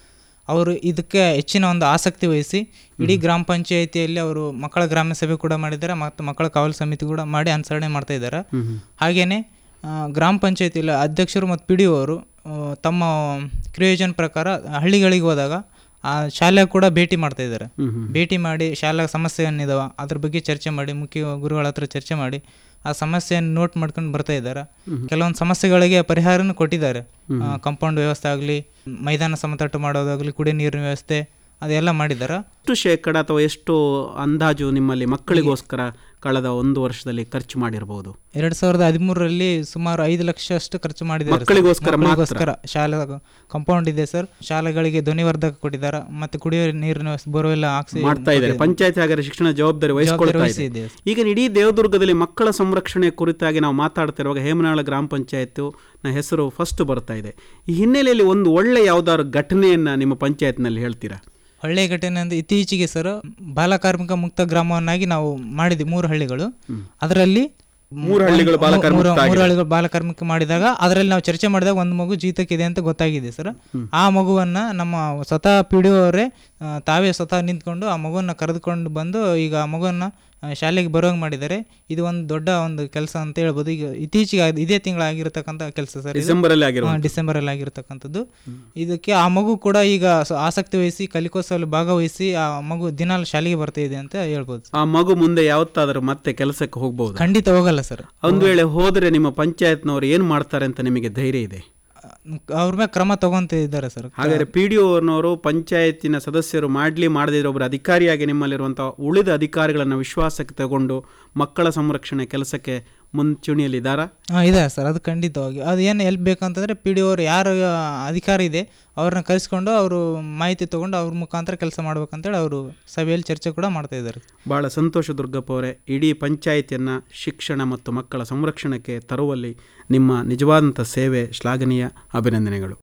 ಅವರು ಇದಕ್ಕೆ ಹೆಚ್ಚಿನ ಒಂದು ಆಸಕ್ತಿ ವಹಿಸಿ ಇಡೀ ಗ್ರಾಮ ಪಂಚಾಯಿತಿಯಲ್ಲಿ ಅವರು ಮಕ್ಕಳ ಗ್ರಾಮ ಸಭೆ ಕೂಡ ಮಾಡಿದ್ದಾರೆ ಮತ್ತು ಮಕ್ಕಳ ಕಾವಲು ಸಮಿತಿ ಕೂಡ ಮಾಡಿ ಅನುಸರಣೆ ಮಾಡ್ತಾ ಇದ್ದಾರೆ ಹಾಗೆಯೇ ಗ್ರಾಮ ಪಂಚಾಯತಿಯಲ್ಲಿ ಅಧ್ಯಕ್ಷರು ಮತ್ತು ಪಿ ಡಿ ಅವರು ತಮ್ಮ ಕ್ರಿಯೋಜನ್ ಪ್ರಕಾರ ಹಳ್ಳಿಗಳಿಗೆ ಹೋದಾಗ ಆ ಶಾಲೆ ಕೂಡ ಭೇಟಿ ಮಾಡ್ತಾ ಇದ್ದಾರೆ ಭೇಟಿ ಮಾಡಿ ಶಾಲಾ ಸಮಸ್ಯೆ ಏನಿದಾವ ಅದ್ರ ಬಗ್ಗೆ ಚರ್ಚೆ ಮಾಡಿ ಮುಖ್ಯ ಗುರುಗಳ ಹತ್ರ ಚರ್ಚೆ ಮಾಡಿ ಆ ಸಮಸ್ಯೆಯನ್ನು ನೋಟ್ ಮಾಡ್ಕೊಂಡು ಬರ್ತಾ ಇದ್ದಾರೆ ಕೆಲವೊಂದು ಸಮಸ್ಯೆಗಳಿಗೆ ಪರಿಹಾರನೂ ಕೊಟ್ಟಿದ್ದಾರೆ ಕಾಂಪೌಂಡ್ ವ್ಯವಸ್ಥೆ ಆಗಲಿ ಮೈದಾನ ಸಮತಟ್ಟು ಮಾಡೋದಾಗಲಿ ಕುಡಿಯ ನೀರಿನ ವ್ಯವಸ್ಥೆ ಅದೆಲ್ಲ ಮಾಡಿದ್ದಾರೆ ಎಷ್ಟು ಶೇಕಡ ಅಥವಾ ಎಷ್ಟು ಅಂದಾಜು ನಿಮ್ಮಲ್ಲಿ ಮಕ್ಕಳಿಗೋಸ್ಕರ ಕಳೆದ ಒಂದು ವರ್ಷದಲ್ಲಿ ಖರ್ಚು ಮಾಡಿರಬಹುದು ಎರಡ್ ಸಾವಿರದ ಹದಿಮೂರರಲ್ಲಿ ಸುಮಾರು ಐದು ಲಕ್ಷ ಅಷ್ಟು ಖರ್ಚು ಮಾಡಿದ್ದಾರೆ ಸರ್. ಮಕ್ಕಳಿಗೋಸ್ಕರ ಮಾತ್ರ? ಮಕ್ಕಳಿಗೋಸ್ಕರ ಶಾಲೆ ಕಾಂಪೌಂಡ್ ಇದೆ ಸರ್ ಶಾಲೆಗಳಿಗೆ ಧ್ವನಿವರ್ಧಕ ಕೊಟ್ಟಿದ್ದಾರೆ ಮತ್ತೆ ಕುಡಿಯುವ ನೀರಿನ ವ್ಯವಸ್ಥೆ ಬೋರ್ವೆಲ್ ಹಾಕ್ಸಿ ಮಾಡ್ತಾ ಇದ್ದಾರೆ ಪಂಚಾಯತ್ ಹಾಗಾದ್ರೆ ಶಿಕ್ಷಣ ಜವಾಬ್ದಾರಿ ವಹಿಸ್ಕೊಳ್ತಾ ವಹಿಸಿ ಇದೆ ಇದೆ. ಈಗ ಇಡೀ ದೇವದುರ್ಗದಲ್ಲಿ ಮಕ್ಕಳ ಸಂರಕ್ಷಣೆ ಕುರಿತಾಗಿ ನಾವು ಮಾತಾಡ್ತಿರುವಾಗ ಹೇಮನಾಳ ಗ್ರಾಮ ಪಂಚಾಯತ್ ನ ಹೆಸರು ಫಸ್ಟ್ ಬರ್ತಾ ಇದೆ ಈ ಹಿನ್ನೆಲೆಯಲ್ಲಿ ಒಂದು ಒಳ್ಳೆ ಯಾವ್ದಾದ್ರು ಘಟನೆಯನ್ನ ನಿಮ್ಮ ಪಂಚಾಯತ್ನಲ್ಲಿ ಹೇಳ್ತೀರಾ ಒಳ್ಳೆಯ ಘಟನೆ ಅಂದ್ರೆ ಇತ್ತೀಚೆಗೆ ಸರ್ ಬಾಲಕಾರ್ಮಿಕ ಮುಕ್ತ ಗ್ರಾಮವನ್ನಾಗಿ ನಾವು ಮಾಡಿದ್ವಿ ಮೂರು ಹಳ್ಳಿಗಳು ಅದರಲ್ಲಿ ಮೂರು ಹಳ್ಳಿಗಳು ಬಾಲಕಾರ್ಮಿಕ ಮೂರು- ಆಗಿದೆ. ಮೂರು ಹಳ್ಳಿಗಳು ಬಾಲಕಾರ್ಮಿಕ ಮಾಡಿದಾಗ ಅದರಲ್ಲಿ ನಾವು ಚರ್ಚೆ ಮಾಡಿದಾಗ ಒಂದು ಮಗು ಜೀತಕ್ಕಿದೆ ಅಂತ ಗೊತ್ತಾಗಿದೆ ಸರ್ ಆ ಮಗುವನ್ನ ನಮ್ಮ ಸ್ವತಃ ಪಿ ಡಿ ಅವರೇ ಆ, ತಾವೇ ಸ್ವತಃ ನಿಂತ್ಕೊಂಡು ಆ ಮಗುವನ್ನ ಕರೆದುಕೊಂಡು ಬಂದು ಈಗ ಆ ಮಗುವನ್ನ ಆ, ಶಾಲೆಗೆ ಬರೋಂಗ್ ಮಾಡಿದ್ದಾರೆ ಇದು ಒಂದು ದೊಡ್ಡ ಒಂದು ಕೆಲಸ ಅಂತ ಹೇಳ್ಬೋದು ಈಗ ಇತ್ತೀಚೆಗೆ ಆಗ್- ಇದೇ ತಿಂಗಳಾಗಿರ್ತಕ್ಕಂಥ ಕೆಲಸ ಸರ್ ಇದು. ಡಿಸೆಂಬರಲ್ಲಿ ಆಗಿರುವ ಹಾ, ಡಿಸೆಂಬರ್ ಅಲ್ಲಿ ಆಗಿರ್ತಕ್ಕಂಥದ್ದು ಇದಕ್ಕೆ ಆ ಮಗು ಕೂಡ ಈಗ ಸ- ಆಸಕ್ತಿ ವಹಿಸಿ ಕಲಿಕೋತ್ಸವದಲ್ಲಿ ಭಾಗವಹಿಸಿ ಆ ಮಗು ದಿನಾಲು ಶಾಲೆಗೆ ಬರ್ತಾ ಇದೆ ಅಂತ ಹೇಳ್ಬೋದು ಆ ಮಗು ಮುಂದೆ ಯಾವತ್ತಾದ್ರೂ ಮತ್ತೆ ಕೆಲಸಕ್ಕೆ ಹೋಗ್ಬಹುದು ಖಂಡಿತ ಹೋಗಲ್ಲ ಸರ್ ಒಂದು ವೇಳೆ ಹೋದ್ರೆ ನಿಮ್ಮ ಪಂಚಾಯತ್ನವರು ಏನ್ ಮಾಡ್ತಾರೆ ಅಂತ ನಿಮಗೆ ಧೈರ್ಯ ಇದೆ ಅವ್ರ ಮೇಲೆ ಕ್ರಮ ತಗೊಂತ ಇದ್ದಾರೆ ಸರ್ ಹಾಗಾದ್ರೆ ಪಿ ಡಿ ಒನವರು ಪಂಚಾಯತಿನ ಸದಸ್ಯರು ಮಾಡಲಿ ಮಾಡದಿರೋ ಒಬ್ಬರು ಅಧಿಕಾರಿಯಾಗಿ ನಿಮ್ಮಲ್ಲಿರುವಂತಹ ಉಳಿದ ಅಧಿಕಾರಿಗಳನ್ನು ವಿಶ್ವಾಸಕ್ಕೆ ತಗೊಂಡು ಮಕ್ಕಳ ಸಂರಕ್ಷಣೆ ಕೆಲಸಕ್ಕೆ ಮುಂಚೂಣಿಯಲ್ಲಿದ್ದಾರಾ ಹಾಂ ಇದೆ ಸರ್ ಅದು ಖಂಡಿತವಾಗಿ ಅದು ಏನು ಎಲ್ಲಿ ಬೇಕಂತಂದರೆ ಪಿ ಡಿ ಅವರು ಯಾರು ಅಧಿಕಾರಿ ಇದೆ ಅವ್ರನ್ನ ಕರೆಸ್ಕೊಂಡು ಅವರು ಮಾಹಿತಿ ತೊಗೊಂಡು ಅವ್ರ ಮುಖಾಂತರ ಕೆಲಸ ಮಾಡ್ಬೇಕಂತೇಳಿ ಅವರು ಸಭೆಯಲ್ಲಿ ಚರ್ಚೆ ಕೂಡ ಮಾಡ್ತಾ ಇದ್ದಾರೆ ಬಹಳ ಸಂತೋಷ ದುರ್ಗಪ್ಪ ಅವರೇ ಇಡೀ ಪಂಚಾಯತಿಯನ್ನು ಶಿಕ್ಷಣ ಮತ್ತು ಮಕ್ಕಳ ಸಂರಕ್ಷಣೆಗೆ ತರುವಲ್ಲಿ ನಿಮ್ಮ ನಿಜವಾದಂಥ ಸೇವೆ ಶ್ಲಾಘನೀಯ ಅಭಿನಂದನೆಗಳು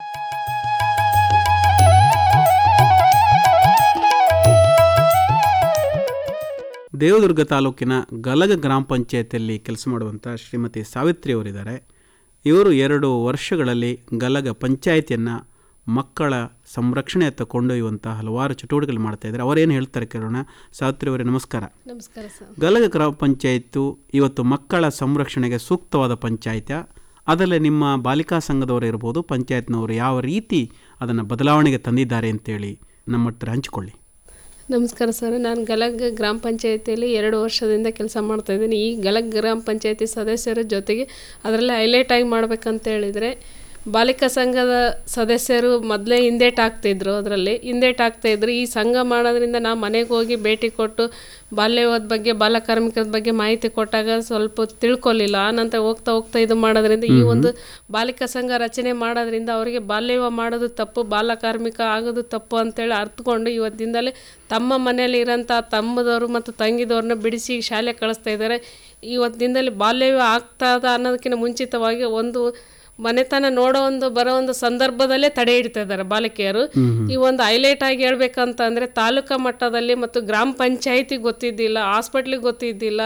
ದೇವದುರ್ಗ ತಾಲೂಕಿನ ಗಲಗ ಗ್ರಾಮ ಪಂಚಾಯತಿಯಲ್ಲಿ ಕೆಲಸ ಮಾಡುವಂಥ ಶ್ರೀಮತಿ ಸಾವಿತ್ರಿ ಅವರಿದ್ದಾರೆ ಇವರು ಎರಡು ವರ್ಷಗಳಲ್ಲಿ ಗಲಗ ಪಂಚಾಯತಿಯನ್ನು ಮಕ್ಕಳ ಸಂರಕ್ಷಣೆಯತ್ತ ಕೊಂಡೊಯ್ಯುವಂಥ ಹಲವಾರು ಚಟುವಟಿಕೆಗಳು ಮಾಡ್ತಾ ಇದ್ದಾರೆ ಅವರೇನು ಹೇಳ್ತಾರೆ ಕೇಳೋಣ ಸಾವಿತ್ರಿ ಅವರೇ ನಮಸ್ಕಾರ ನಮಸ್ಕಾರ ಸರ್ ಗಲಗ ಗ್ರಾಮ ಪಂಚಾಯತ್ತು ಇವತ್ತು ಮಕ್ಕಳ ಸಂರಕ್ಷಣೆಗೆ ಸೂಕ್ತವಾದ ಪಂಚಾಯತ ಅದರಲ್ಲೇ ನಿಮ್ಮ ಬಾಲಿಕಾ ಸಂಘದವರು ಇರ್ಬೋದು ಪಂಚಾಯತ್ನವರು ಯಾವ ರೀತಿ ಅದನ್ನು ಬದಲಾವಣೆಗೆ ತಂದಿದ್ದಾರೆ ಅಂತೇಳಿ ನಮ್ಮ ಹತ್ರ ಹಂಚಿಕೊಳ್ಳಿ ನಮಸ್ಕಾರ ಸರ್ ನಾನು ಗಲಗ್ ಗ್ರಾಮ ಪಂಚಾಯತಿಯಲ್ಲಿ ಎರಡು ವರ್ಷದಿಂದ ಕೆಲಸ ಮಾಡ್ತಾ ಇದ್ದೀನಿ ಈ ಗಲಗ್ ಗ್ರಾಮ ಪಂಚಾಯತಿ ಸದಸ್ಯರ ಜೊತೆಗೆ ಅದರಲ್ಲಿ ಹೈಲೈಟ್ ಆಗಿ ಮಾಡ್ಬೇಕಂತ ಹೇಳಿದರೆ ಬಾಲಿಕಾ ಸಂಘದ ಸದಸ್ಯರು ಮೊದಲೇ ಹಿಂದೇಟ್ ಆಗ್ತಿದ್ರು ಅದರಲ್ಲಿ ಹಿಂದೇಟ್ ಆಗ್ತಾಯಿದ್ರು ಈ ಸಂಘ ಮಾಡೋದ್ರಿಂದ ನಾವು ಮನೆಗೆ ಹೋಗಿ ಭೇಟಿ ಕೊಟ್ಟು ಬಾಲ್ಯವಾದ ಬಗ್ಗೆ ಬಾಲಕಾರ್ಮಿಕದ ಬಗ್ಗೆ ಮಾಹಿತಿ ಕೊಟ್ಟಾಗ ಸ್ವಲ್ಪ ತಿಳ್ಕೊಲಿಲ್ಲ ಆನಂತರ ಹೋಗ್ತಾ ಹೋಗ್ತಾ ಇದು ಮಾಡೋದ್ರಿಂದ ಈ ಒಂದು ಬಾಲಿಕಾ ಸಂಘ ರಚನೆ ಮಾಡೋದ್ರಿಂದ ಅವರಿಗೆ ಬಾಲ್ಯವಿವಾಹ ಮಾಡೋದು ತಪ್ಪು ಬಾಲಕಾರ್ಮಿಕ ಆಗೋದು ತಪ್ಪು ಅಂತೇಳಿ ಅರ್ಥಕೊಂಡು ಇವತ್ತಿಂದಲೇ ತಮ್ಮ ಮನೆಯಲ್ಲಿ ಇರೋಂಥ ತಮ್ಮದವರು ಮತ್ತು ತಂಗಿದವ್ರನ್ನ ಬಿಡಿಸಿ ಶಾಲೆ ಕಳಿಸ್ತಾ ಇದ್ದಾರೆ ಇವತ್ತಿನಿಂದಲೇ ಬಾಲ್ಯವಿವಾಹ ಆಗ್ತದ ಅನ್ನೋದಕ್ಕಿಂತ ಮುಂಚಿತವಾಗಿ ಒಂದು ಮನೆತನ ನೋಡೋ ಒಂದು ಬರೋ ಒಂದು ಸಂದರ್ಭದಲ್ಲೇ ತಡೆ ಹಿಡಿತಾ ಇದ್ದಾರೆ ಬಾಲಕಿಯರು ಈ ಒಂದು ಹೈಲೈಟ್ ಆಗಿ ಹೇಳ್ಬೇಕಂತ ಅಂದ್ರೆ ತಾಲೂಕಾ ಮಟ್ಟದಲ್ಲಿ ಮತ್ತು ಗ್ರಾಮ ಪಂಚಾಯತಿ ಗೊತ್ತಿದ್ದಿಲ್ಲ ಹಾಸ್ಪಿಟ್ಲಿಗೆ ಗೊತ್ತಿದ್ದಿಲ್ಲ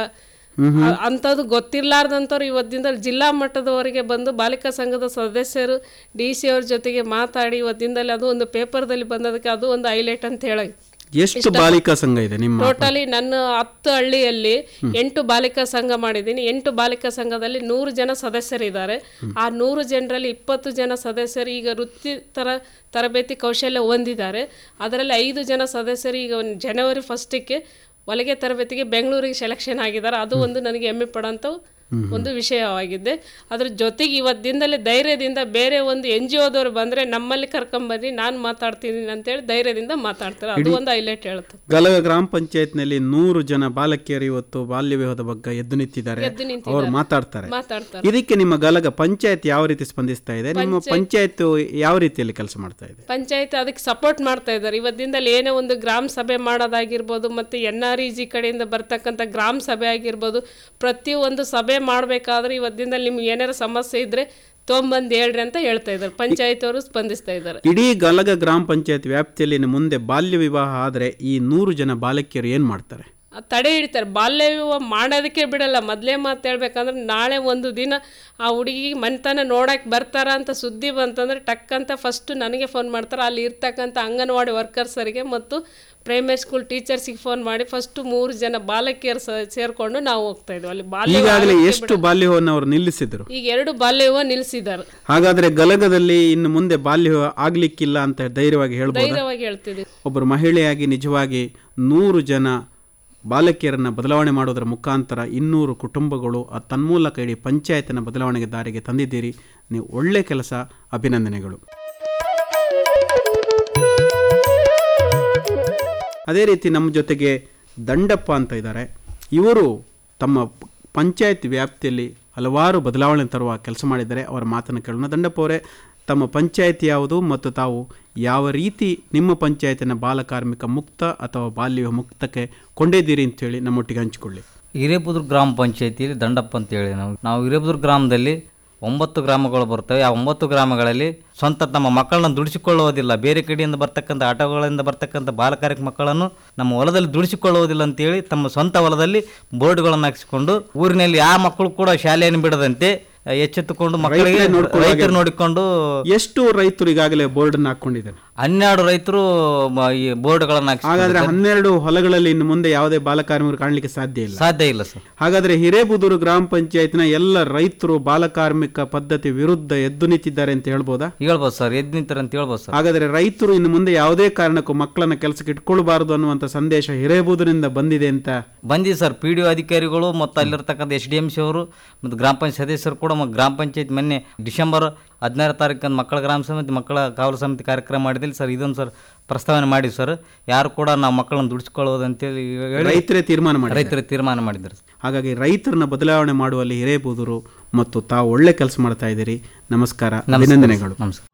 ಅ- ಅಂಥದ್ದು ಗೊತ್ತಿರ್ಲಾರ್ದಂಥವ್ರು ಇವತ್ತಿಂದ ಜಿಲ್ಲಾ ಮಟ್ಟದವರೆಗೆ ಬಂದು ಬಾಲಿಕಾ ಸಂಘದ ಸದಸ್ಯರು ಡಿ ಸಿ ಅವ್ರ ಜೊತೆಗೆ ಮಾತಾಡಿ ಇವತ್ತಿಂದಲೇ ಅದು ಒಂದು ಪೇಪರ್ದಲ್ಲಿ ಬಂದದಕ್ಕೆ ಅದು ಒಂದು ಹೈಲೈಟ್ ಅಂತ ಹೇಳಿ ಎಷ್ಟು ಬಾಲಿಕಾ ಸಂಘ ಇದೆ ನಿಮ್ಮ ಟೋಟಲಿ ನನ್ನ ಹತ್ತು ಹಳ್ಳಿಯಲ್ಲಿ ಎಂಟು ಬಾಲಿಕಾ ಸಂಘ ಮಾಡಿದ್ದೀನಿ ಎಂಟು ಬಾಲಿಕಾ ಸಂಘದಲ್ಲಿ ನೂರು ಜನ ಸದಸ್ಯರಿದ್ದಾರೆ ಆ ನೂರು ಜನರಲ್ಲಿ ಇಪ್ಪತ್ತು ಜನ ಸದಸ್ಯರು ಈಗ ವೃತ್ತಿ ತರ ತರಬೇತಿ ಕೌಶಲ್ಯ ಹೊಂದಿದ್ದಾರೆ ಅದರಲ್ಲಿ ಐದು ಜನ ಸದಸ್ಯರು ಈಗ ಒಂದು ಜನವರಿ ಫಸ್ಟಿಗೆ ಹೊಲಿಗೆ ತರಬೇತಿಗೆ ಬೆಂಗಳೂರಿಗೆ ಸೆಲೆಕ್ಷನ್ ಆಗಿದ್ದಾರೆ ಅದು ಒಂದು ನನಗೆ ಹೆಮ್ಮೆ ಪಡೋಂಥ ಒಂದು ವಿಷಯವಾಗಿದೆ ಅದ್ರ ಜೊತೆಗೆ ಇವತ್ತಿಂದಲೇ ಧೈರ್ಯದಿಂದ ಬೇರೆ ಒಂದು ಎನ್ ಜಿ ಒದವ್ರು ಬಂದರೆ ನಮ್ಮಲ್ಲಿ ಕರ್ಕೊಂಬನ್ನಿ ನಾನು ಮಾತಾಡ್ತೀನಿ ಅಂತೇಳಿ ಧೈರ್ಯದಿಂದ ಮಾತಾಡ್ತಾರೆ ಅದು ಒಂದು ಹೈಲೈಟ್ ಹೇಳುತ್ತೆ ಗಲಗ ಗ್ರಾಮ ಪಂಚಾಯತ್ನಲ್ಲಿ ನೂರು ಜನ ಬಾಲಕಿಯರು ಇವತ್ತು ಬಾಲ್ಯ ವಿವಾಹದ ಬಗ್ಗೆ ಎದ್ದು ನಿಂತಿದ್ದಾರೆ ಎದ್ದು ನಿಂತಿದ್ದಾರೆ. ಅವರು ಮಾತಾಡ್ತಾರೆ ಮಾತಾಡ್ತಾರೆ ಇದಕ್ಕೆ ನಿಮ್ಮ ಗಲಗ ಪಂಚಾಯತ್ ಯಾವ ರೀತಿ ಸ್ಪಂದಿಸ್ತಾ ಇದೆ ನಿಮ್ಮ ಪಂಚಾಯತ್ ಯಾವ ರೀತಿಯಲ್ಲಿ ಕೆಲಸ ಮಾಡ್ತಾ ಇದೆ ಪಂಚಾಯತ್ ಅದಕ್ಕೆ ಸಪೋರ್ಟ್ ಮಾಡ್ತಾ ಇದ್ದಾರೆ ಇವತ್ತಿಂದಲೇ ಏನೇ ಒಂದು ಗ್ರಾಮ ಸಭೆ ಮಾಡೋದಾಗಿರ್ಬೋದು ಮತ್ತು ಎನ್ ಆರ್ ಇ ಜಿ ಕಡೆಯಿಂದ ಬರ್ತಕ್ಕಂಥ ಗ್ರಾಮ ಸಭೆ ಆಗಿರ್ಬೋದು ಪ್ರತಿಯೊಂದು ಸಭೆ ಮಾಡಬೇಕಾದ್ರೆ ಇವತ್ತಿಂದಲ್ಲಿ ನಿಮ್ಗೆ ಏನಾರ ಸಮಸ್ಯೆ ಇದ್ದರೆ ತೊಗೊಂಬಂದು ಹೇಳ್ರಿ ಅಂತ ಹೇಳ್ತಾ ಇದ್ದಾರೆ ಪಂಚಾಯತ್ ಅವರು ಸ್ಪಂದಿಸ್ತಾ ಇದ್ದಾರೆ ಇಡೀ ಗಲಗ ಗ್ರಾಮ ಪಂಚಾಯತ್ ವ್ಯಾಪ್ತಿಯಲ್ಲಿ ಇನ್ನು ಮುಂದೆ ಬಾಲ್ಯ ವಿವಾಹ ಆದರೆ ಈ ನೂರು ಜನ ಬಾಲಕಿಯರು ಏನು ಮಾಡ್ತಾರೆ ತಡೆ ಹಿಡಿತಾರೆ ಬಾಲ್ಯ ವಿವಾಹ ಮಾಡೋದಕ್ಕೆ ಬಿಡಲ್ಲ ಮೊದಲೇ ಮಾತು ಹೇಳ್ಬೇಕಂದ್ರೆ ನಾಳೆ ಒಂದು ದಿನ ಆ ಹುಡುಗಿ ಮನೆತನ ನೋಡಕ್ಕೆ ಬರ್ತಾರ ಅಂತ ಸುದ್ದಿ ಬಂತಂದ್ರೆ ಟಕ್ ಅಂತ ಫಸ್ಟ್ ನನಗೆ ಫೋನ್ ಮಾಡ್ತಾರೆ ಅಲ್ಲಿ ಇರ್ತಕ್ಕಂಥ ಅಂಗನವಾಡಿ ವರ್ಕರ್ಸರಿಗೆ ಮತ್ತು ಪ್ರೈಮರಿ ಸ್ಕೂಲ್ ಟೀಚರ್ಸಿಗೆ ಫೋನ್ ಮಾಡಿ ಫಸ್ಟ್ ಮೂರು ಜನ ಬಾಲಕಿಯರು ಸ- ಸೇರ್ಕೊಂಡು ನಾವು ಹೋಗ್ತಾ ಇದ್ವಿ ಅಲ್ಲಿ ಬಾಲ್ಯ ಈಗಾಗಲೇ ವಿವಾಹ ಎಷ್ಟು ಬಾಲ್ಯವನ್ನು ಅವರು ನಿಲ್ಲಿಸಿದ್ರು ಈಗ ಎರಡು ಬಾಲ್ಯ ವಿವಾಹ ನಿಲ್ಲಿಸಿದ್ದಾರೆ ಹಾಗಾದ್ರೆ ಗಲಗದಲ್ಲಿ ಇನ್ನು ಮುಂದೆ ಬಾಲ್ಯ ವಿವಾಹ ಆಗ್ಲಿಕ್ಕಿಲ್ಲ ಅಂತ ಧೈರ್ಯವಾಗಿ ಹೇಳ್ಬೋದು ಧೈರ್ಯವಾಗಿ ಹೇಳ್ತಿದ್ವಿ ಒಬ್ಬರು ಮಹಿಳೆಯಾಗಿ ನಿಜವಾಗಿ ನೂರು ಜನ ಬಾಲಕಿಯರನ್ನು ಬದಲಾವಣೆ ಮಾಡೋದರ ಮುಖಾಂತರ ಇನ್ನೂರು ಕುಟುಂಬಗಳು ಆ ತನ್ಮೂಲಕ ಇಡೀ ಪಂಚಾಯತಿನ ಬದಲಾವಣೆಗೆ ದಾರಿಗೆ ತಂದಿದ್ದೀರಿ ನೀವು ಒಳ್ಳೆ ಕೆಲಸ ಅಭಿನಂದನೆಗಳು ಅದೇ ರೀತಿ ನಮ್ಮ ಜೊತೆಗೆ ದಂಡಪ್ಪ ಅಂತ ಇದ್ದಾರೆ ಇವರು ತಮ್ಮ ಪಂಚಾಯತ್ ವ್ಯಾಪ್ತಿಯಲ್ಲಿ ಹಲವಾರು ಬದಲಾವಣೆ ತರುವ ಕೆಲಸ ಮಾಡಿದ್ದಾರೆ ಅವರ ಮಾತನ್ನು ಕೇಳೋಣ ದಂಡಪ್ಪ ಅವರೇ ತಮ್ಮ ಪಂಚಾಯತ್ ಯಾವುದು ಮತ್ತು ತಾವು ಯಾವ ರೀತಿ ನಿಮ್ಮ ಪಂಚಾಯತಿನ ಬಾಲಕಾರ್ಮಿಕ ಮುಕ್ತ ಅಥವಾ ಬಾಲ್ಯ ಮುಕ್ತಕ್ಕೆ ಕೊಂಡೊಯ್ದಿರಿ ಅಂತೇಳಿ ನಮ್ಮೊಟ್ಟಿಗೆ ಹಂಚಿಕೊಳ್ಳಿ ಹಿರೇಬುದ್ರ ಗ್ರಾಮ ಪಂಚಾಯತಿಯಲ್ಲಿ ದಂಡಪ್ಪ ಅಂತೇಳಿ ನಾವು ನಾವು ಹಿರೇಬುದ್ರ ಗ್ರಾಮದಲ್ಲಿ ಒಂಬತ್ತು ಗ್ರಾಮಗಳು ಬರ್ತವೆ ಆ ಒಂಬತ್ತು ಗ್ರಾಮಗಳಲ್ಲಿ ಸ್ವಂತ ತಮ್ಮ ಮಕ್ಕಳನ್ನ ದುಡಿಸಿಕೊಳ್ಳುವುದಿಲ್ಲ ಬೇರೆ ಕಡೆಯಿಂದ ಬರ್ತಕ್ಕಂಥ ಆಟೋಗಳಿಂದ ಬರ್ತಕ್ಕಂಥ ಬಾಲಕಾರ್ಮಿಕ ಮಕ್ಕಳನ್ನು ನಮ್ಮ ಹೊಲದಲ್ಲಿ ದುಡಿಸಿಕೊಳ್ಳುವುದಿಲ್ಲ ಅಂತೇಳಿ ತಮ್ಮ ಸ್ವಂತ ಹೊಲದಲ್ಲಿ ಬೋರ್ಡ್ಗಳನ್ನು ಹಾಕಿಸಿಕೊಂಡು ಊರಿನಲ್ಲಿ ಯಾವ ಮಕ್ಕಳು ಕೂಡ ಶಾಲೆಯನ್ನು ಬಿಡದಂತೆ ಆ, ಎಚ್ಚೆತ್ತುಕೊಂಡು ಮಕ್ಕಳಿಗೆ ರೈತರೇ ನೋಡ್ಕೊಳ್ಳೋ ಹಾಗೆ. ರೈತರು ನೋಡಿಕೊಂಡು ಎಷ್ಟು ರೈತರು ಈಗಾಗಲೇ ಬೋರ್ಡನ್ನು ಹಾಕ್ಕೊಂಡಿದ್ದಾರೆ ಹನ್ನೆರಡು ರೈತರು ಮ- ಈ ಬೋರ್ಡ್ಗಳನ್ನು ಹಾಗಾದ್ರೆ ಹಾಕಿ ಹನ್ನೆರಡು ಹೊಲಗಳಲ್ಲಿ ಇನ್ನು ಮುಂದೆ ಯಾವುದೇ ಬಾಲಕಾರ್ಮಿಕರು ಕಾಣಲಿಕ್ಕೆ ಸಾಧ್ಯ ಇಲ್ಲ ಸಾಧ್ಯ ಇಲ್ಲ ಸರ್ ಹಾಗಾದ್ರೆ ಹಿರೇಬುದೂರು ಗ್ರಾಮ ಪಂಚಾಯತ್ನ ಎಲ್ಲ ರೈತರು ಬಾಲಕಾರ್ಮಿಕ ಪದ್ಧತಿ ವಿರುದ್ಧ ಎದ್ದು ನಿಂತಿದ್ದಾರೆ ಅಂತ ಹೇಳ್ಬೋದಾ ಹೇಳ್ಬೋದು ಸರ್ ಎದ್ದು ನಿಂತಾರೆ ಅಂತ ಹೇಳ್ಬೋದು ಸರ್ ಹಾಗಾದ್ರೆ ರೈತರು ಇನ್ನು ಮುಂದೆ ಯಾವುದೇ ಕಾರಣಕ್ಕೂ ಮಕ್ಕಳನ್ನ ಕೆಲಸಕ್ಕೆ ಇಟ್ಕೊಳ್ಬಾರದು ಅನ್ನುವಂಥ ಸಂದೇಶ ಹಿರೇಬುದೂರಿಂದ ಬಂದಿದೆ ಅಂತ ಬಂದಿದೆ ಸರ್ ಪಿ ಡಿ ಒ ಅಧಿಕಾರಿಗಳು ಮತ್ತು ಅಲ್ಲಿರ್ತಕ್ಕಂಥ ಎಸ್ ಡಿ ಎಮ್ ಸಿ ಅವರು ಮತ್ತು ಗ್ರಾಮ ಪಂಚಾಯತ್ ಸದಸ್ಯರು ಕೂಡ ಮ- ಗ್ರಾಮ ಪಂಚಾಯತ್ ಮೊನ್ನೆ ಡಿಸೆಂಬರ್ ಹದಿನಾರು ತಾರೀಕು ಮಕ್ಕಳ ಗ್ರಾಮ ಸಮಿತಿ ಮಕ್ಕಳ ಕಾವಲು ಸಮಿತಿ ಕಾರ್ಯಕ್ರಮ ಮಾಡಿದಲ್ಲಿ ಸರ್ ಇದೊಂದು ಸರ್ ಪ್ರಸ್ತಾವನೆ ಮಾಡಿ ಸರ್ ಯಾರು ಕೂಡ ನಾವು ಮಕ್ಕಳನ್ನು ದುಡಿಸ್ಕೊಳ್ಳೋದು ಅಂತೇಳಿ ಹೇಳಿ ರೈತರೇ ತೀರ್ಮಾನ ಮಾಡಿ ರೈತರು ತೀರ್ಮಾನ ಮಾಡಿದ್ದಾರೆ ಹಾಗಾಗಿ ರೈತರನ್ನ ಬದಲಾವಣೆ ಮಾಡುವಲ್ಲಿ ಹಿರೇಬುದೂರು ಮತ್ತು ತಾವು ಒಳ್ಳೆ ಕೆಲಸ ಮಾಡ್ತಾ ಇದ್ದೀರಿ ನಮಸ್ಕಾರ ಅಭಿನಂದನೆಗಳು ನಮಸ್ಕಾರ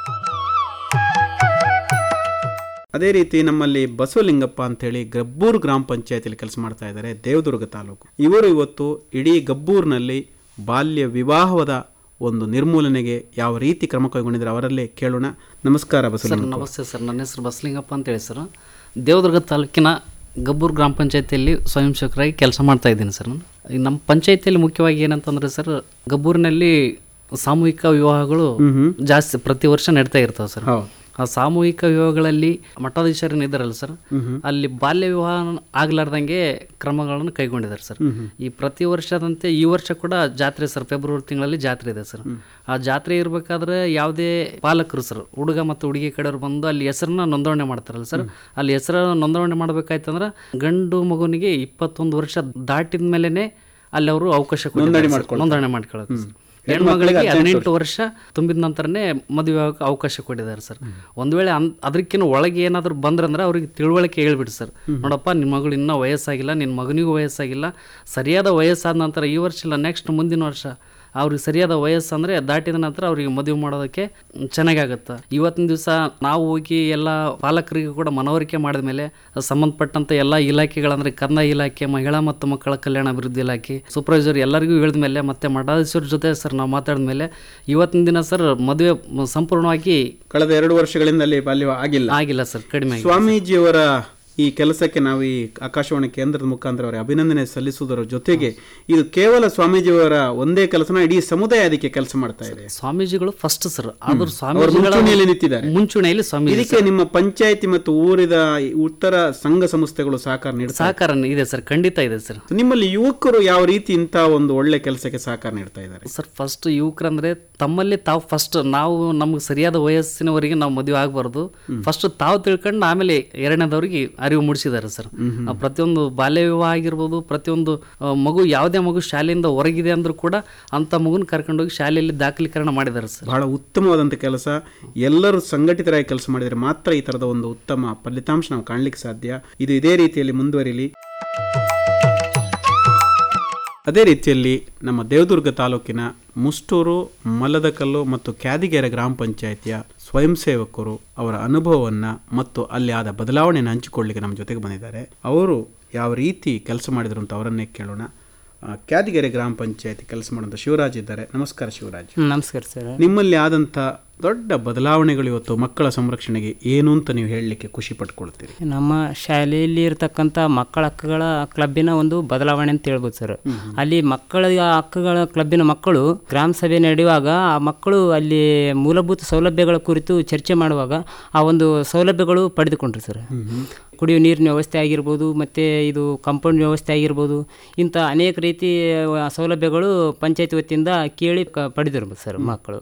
ಅದೇ ರೀತಿ ನಮ್ಮಲ್ಲಿ ಬಸವಲಿಂಗಪ್ಪ ಅಂತೇಳಿ ಗಬ್ಬೂರು ಗ್ರಾಮ ಪಂಚಾಯತಿಯಲ್ಲಿ ಕೆಲಸ ಮಾಡ್ತಾ ಇದ್ದಾರೆ ದೇವದುರ್ಗ ತಾಲೂಕು ಇವರು ಇವತ್ತು ಇಡೀ ಗಬ್ಬೂರಿನಲ್ಲಿ ಬಾಲ್ಯ ವಿವಾಹದ ಒಂದು ನಿರ್ಮೂಲನೆಗೆ ಯಾವ ರೀತಿ ಕ್ರಮ ಕೈಗೊಂಡಿದ್ದಾರೆ ಅವರಲ್ಲೇ ಕೇಳೋಣ ನಮಸ್ಕಾರ ಸರ್ ಬಸವಲಿಂಗಪ್ಪ ನಮಸ್ತೆ ಸರ್ ನನ್ನ ಹೆಸರು ಬಸಲಿಂಗಪ್ಪ ಅಂತೇಳಿ ಸರ್ ದೇವದುರ್ಗ ತಾಲೂಕಿನ ಗಬ್ಬೂರು ಗ್ರಾಮ ಪಂಚಾಯತಿಯಲ್ಲಿ ಸ್ವಯಂ ಸೇವಕರಾಗಿ ಕೆಲಸ ಮಾಡ್ತಾ ಇದ್ದೀನಿ ಸರ್ ನಾನು ಈ ನಮ್ಮ ಪಂಚಾಯತಿಯಲ್ಲಿ ಮುಖ್ಯವಾಗಿ ಏನಂತಂದ್ರೆ ಸರ್ ಗಬ್ಬೂರಿನಲ್ಲಿ ಸಾಮೂಹಿಕ ವಿವಾಹಗಳು ಜಾಸ್ತಿ ಪ್ರತಿ ವರ್ಷ ನಡೀತಾ ಇರ್ತವೆ ಸರ್ ಆ ಸಾಮೂಹಿಕ ವಿವಾಹಗಳಲ್ಲಿ ಮಠಾಧೀಶರನ್ನ ಇದ್ದಾರಲ್ಲ ಸರ್ ಅಲ್ಲಿ ಬಾಲ್ಯ ವಿವಾಹ ಆಗ್ಲಾರ್ದಂಗೆ ಕ್ರಮಗಳನ್ನು ಕೈಗೊಂಡಿದ್ದಾರೆ ಸರ್ ಈ ಪ್ರತಿ ವರ್ಷದಂತೆ ಈ ವರ್ಷ ಕೂಡ ಜಾತ್ರೆ ಸರ್ ಫೆಬ್ರವರಿ ತಿಂಗಳಲ್ಲಿ ಜಾತ್ರೆ ಇದೆ ಸರ್ ಆ ಜಾತ್ರೆ ಇರಬೇಕಾದ್ರೆ ಯಾವುದೇ ಪಾಲಕರು ಸರ್ ಹುಡುಗ ಮತ್ತು ಹುಡುಗಿ ಕಡೆಯವ್ರು ಬಂದು ಅಲ್ಲಿ ಹೆಸರನ್ನ ನೋಂದಣಿ ಮಾಡ್ತಾರಲ್ಲ ಸರ್ ಅಲ್ಲಿ ಹೆಸರ ನೋಂದಣಿ ಮಾಡ್ಬೇಕಾಯ್ತಂದ್ರೆ ಗಂಡು ಮಗುನಿಗೆ ಇಪ್ಪತ್ತೊಂದು ವರ್ಷ ದಾಟಿದ ಮೇಲೆನೆ ಅಲ್ಲಿ ಅವರು ಅವಕಾಶ ಕೊಟ್ಟಿದ್ದಾರೆ ಸರ್. ನೋಂದಣಿ ಮಾಡ್ಕೊಳ್ಳೋಕೆ ಸರ್. ಹೆಣ್ಮಗಳಿಗೆ ಹದಿನೆಂಟು ವರ್ಷ ತುಂಬಿದ ನಂತರನೇ ಮದುವೆ ಆಗೋಕೆ ಅವಕಾಶ ಕೊಟ್ಟಿದ್ದಾರೆ ಸರ್ ಒಂದು ವೇಳೆ ಅನ್ ಅದಕ್ಕಿಂತ ಒಳಗೆ ಏನಾದರೂ ಬಂದ್ರಂದ್ರೆ ಅವ್ರಿಗೆ ತಿಳುವಳಿಕೆ ಹೇಳ್ಬಿಡಿ ಸರ್ ನೋಡಪ್ಪ ನಿಮ್ಮ ಮಗಳು ಇನ್ನೂ ವಯಸ್ಸಾಗಿಲ್ಲ ನಿನ್ನ ಮಗನಿಗೂ ವಯಸ್ಸಾಗಿಲ್ಲ ಸರಿಯಾದ ವಯಸ್ಸಾದ ನಂತರ ಈ ವರ್ಷ ಇಲ್ಲ ನೆಕ್ಸ್ಟ್ ಮುಂದಿನ ವರ್ಷ ಅವ್ರಿಗೆ ಸರಿಯಾದ ವಯಸ್ಸು ಅಂದರೆ ದಾಟಿದ ನಂತರ ಅವ್ರಿಗೆ ಮದುವೆ ಮಾಡೋದಕ್ಕೆ ಚೆನ್ನಾಗಾಗುತ್ತೆ ಇವತ್ತಿನ ದಿವಸ ನಾವು ಹೋಗಿ ಎಲ್ಲ ಪಾಲಕರಿಗೆ ಕೂಡ ಮನವರಿಕೆ ಮಾಡಿದ ಮೇಲೆ ಸಂಬಂಧಪಟ್ಟಂತ ಎಲ್ಲ ಇಲಾಖೆಗಳಂದ್ರೆ ಕಂದಾಯ ಇಲಾಖೆ ಮಹಿಳಾ ಮತ್ತು ಮಕ್ಕಳ ಕಲ್ಯಾಣ ಅಭಿವೃದ್ಧಿ ಇಲಾಖೆ ಸೂಪರ್ವೈಸರ್ ಎಲ್ಲರಿಗೂ ಹೇಳಿದ ಮೇಲೆ ಮತ್ತೆ ಮಠಾಧೀಶರ ಜೊತೆ ಸರ್ ನಾವು ಮಾತಾಡಿದ ಮೇಲೆ ಇವತ್ತಿನ ದಿನ ಸರ್ ಮದುವೆ ಮ- ಸಂಪೂರ್ಣವಾಗಿ ಕಳೆದ ಎರಡು ವರ್ಷಗಳಿಂದ ಅಲ್ಲಿ ಬಾಲ್ಯ ವಿವಾಹ ಆಗಿಲ್ಲ ಆಗಿಲ್ಲ ಸರ್ ಕಡಿಮೆ ಆಗಿದೆ. ಸ್ವಾಮೀಜಿಯವರ ಈ ಕೆಲಸಕ್ಕೆ ನಾವು ಈ ಆಕಾಶವಾಣಿ ಕೇಂದ್ರದ ಮುಖಾಂತರ ಅವರಿಗೆ ಅಭಿನಂದನೆ ಸಲ್ಲಿಸುವುದರ ಜೊತೆಗೆ ಇದು ಕೇವಲ ಸ್ವಾಮೀಜಿಯವರ ಒಂದೇ ಕೆಲಸನ ಇಡೀ ಸಮುದಾಯ ಅದಕ್ಕೆ ಕೆಲಸ ಮಾಡ್ತಾ ಇದೆ ಸ್ವಾಮೀಜಿಗಳು ಫಸ್ಟ್ ಸರ್ ಆದ್ರೂ ಅವರು ಸ್ವಾಮೀಜಿಗಳ ಮುಂಚೂಣಿಯಲ್ಲಿ ನಿಂತಿದ್ದಾರೆ ಮುಂಚೂಣಿಯಲ್ಲಿ ಸ್ವಾಮೀಜಿ ಇದಕ್ಕೆ ನಿಮ್ಮ ಪಂಚಾಯತಿ ಮತ್ತು ಊರಿದ ಈ ಉತ್ತರ ಸಂಘ ಸಂಸ್ಥೆಗಳು ಸಹಕಾರ ನೀಡ್ತಾರೆ ಸಹಕಾರ ಇದೆ ಸರ್ ಖಂಡಿತ ಇದೆ ಸರ್ ನಿಮ್ಮಲ್ಲಿ ಯುವಕರು ಯಾವ ರೀತಿ ಇಂಥ ಒಂದು ಒಳ್ಳೆ ಕೆಲಸಕ್ಕೆ ಸಹಕಾರ ನೀಡ್ತಾ ಇದ್ದಾರೆ ಸರ್ ಫಸ್ಟ್ ಯುವಕರಂದ್ರೆ ತಮ್ಮಲ್ಲಿ ತಾವು ಫಸ್ಟ್ ನಾವು ನಮ್ಗೆ ಸರಿಯಾದ ವಯಸ್ಸಿನವರೆಗೆ ನಾವು ಮದುವೆ ಆಗಬಾರ್ದು ಫಸ್ಟ್ ತಾವು ತಿಳ್ಕೊಂಡು ಆಮೇಲೆ ಎರಡನೇದವ್ರಿಗೆ ಅರಿವು ಮೂಡಿಸಿದ್ದಾರೆ ಸರ್ ಆ ಪ್ರತಿಯೊಂದು ಬಾಲ್ಯ ವಿವಾಹ ಆಗಿರ್ಬೋದು ಪ್ರತಿಯೊಂದು ಆ, ಮಗು ಯಾವುದೇ ಮಗು ಶಾಲೆಯಿಂದ ಹೊರಗಿದೆ ಅಂದ್ರೂ ಕೂಡ ಅಂತ ಮಗುನ ಕರ್ಕೊಂಡೋಗಿ ಶಾಲೆಯಲ್ಲಿ ದಾಖಲೀಕರಣ ಮಾಡಿದ್ದಾರೆ ಸರ್ ಬಹಳ ಉತ್ತಮವಾದಂಥ ಕೆಲಸ ಎಲ್ಲರೂ ಸಂಘಟಿತರಾಗಿ ಕೆಲಸ ಮಾಡಿದರೆ ಮಾತ್ರ ಈ ಥರದ ಒಂದು ಉತ್ತಮ ಫಲಿತಾಂಶ ನಾವು ಕಾಣಲಿಕ್ಕೆ ಸಾಧ್ಯ ಇದು ಇದೇ ರೀತಿಯಲ್ಲಿ ಮುಂದುವರಿಲಿ ಅದೇ ರೀತಿಯಲ್ಲಿ ನಮ್ಮ ದೇವದುರ್ಗ ತಾಲೂಕಿನ ಮುಷ್ಟೂರು ಮಲ್ಲದಕಲ್ಲು ಮತ್ತು ಕ್ಯಾದಿಗೆರೆ ಗ್ರಾಮ ಪಂಚಾಯಿತಿಯ ಸ್ವಯಂ ಸೇವಕರು ಅವರ ಅನುಭವವನ್ನು ಮತ್ತು ಅಲ್ಲಿ ಆದ ಬದಲಾವಣೆಯನ್ನು ಹಂಚಿಕೊಳ್ಳಿಕ್ಕೆ ನಮ್ಮ ಜೊತೆಗೆ ಬಂದಿದ್ದಾರೆ ಅವರು ಯಾವ ರೀತಿ ಕೆಲಸ ಮಾಡಿದರು ಅಂತ ಅವರನ್ನೇ ಕೇಳೋಣ ಆ, ಕ್ಯಾದಿಗೆರೆ ಗ್ರಾಮ ಪಂಚಾಯತಿ ಕೆಲಸ ಮಾಡುವಂಥ ಶಿವರಾಜ್ ಇದ್ದಾರೆ ನಮಸ್ಕಾರ ಶಿವರಾಜ್ ನಮಸ್ಕಾರ ಸರ್ ನಿಮ್ಮಲ್ಲಿ ಆದಂಥ ದೊಡ್ಡ ಬದಲಾವಣೆಗಳು ಇವತ್ತು ಮಕ್ಕಳ ಸಂರಕ್ಷಣೆಗೆ ಏನು ಅಂತ ನೀವು ಹೇಳಲಿಕ್ಕೆ ಖುಷಿ ಪಟ್ಕೊಳ್ತೀರಿ ನಮ್ಮ ಶಾಲೆಯಲ್ಲಿ ಇರತಕ್ಕಂಥ ಮಕ್ಕಳ ಹಕ್ಕುಗಳ ಕ್ಲಬ್ಬಿನ ಒಂದು ಬದಲಾವಣೆ ಅಂತ ಹೇಳ್ಬೋದು ಸರ್ ಅಲ್ಲಿ ಮಕ್ಕಳ ಹಕ್ಕುಗಳ ಕ್ಲಬ್ಬಿನ ಮಕ್ಕಳು ಗ್ರಾಮ ಸಭೆ ನಡೆಯುವಾಗ ಆ ಮಕ್ಕಳು ಅಲ್ಲಿ ಮೂಲಭೂತ ಸೌಲಭ್ಯಗಳ ಕುರಿತು ಚರ್ಚೆ ಮಾಡುವಾಗ ಆ ಒಂದು ಸೌಲಭ್ಯಗಳು ಪಡೆದುಕೊಂಡ್ರು ಸರ್ ಕುಡಿಯುವ ನೀರಿನ ವ್ಯವಸ್ಥೆ ಆಗಿರ್ಬೋದು ಮತ್ತು ಇದು ಕಾಂಪೌಂಡ್ ವ್ಯವಸ್ಥೆ ಆಗಿರ್ಬೋದು ಇಂಥ ಅನೇಕ ರೀತಿ ಆ, ಸೌಲಭ್ಯಗಳು ಪಂಚಾಯತ್ ವತಿಯಿಂದ ಕೇಳಿ ಕ ಪಡೆದಿರ್ಬೋದು ಸರ್ ಮಕ್ಕಳು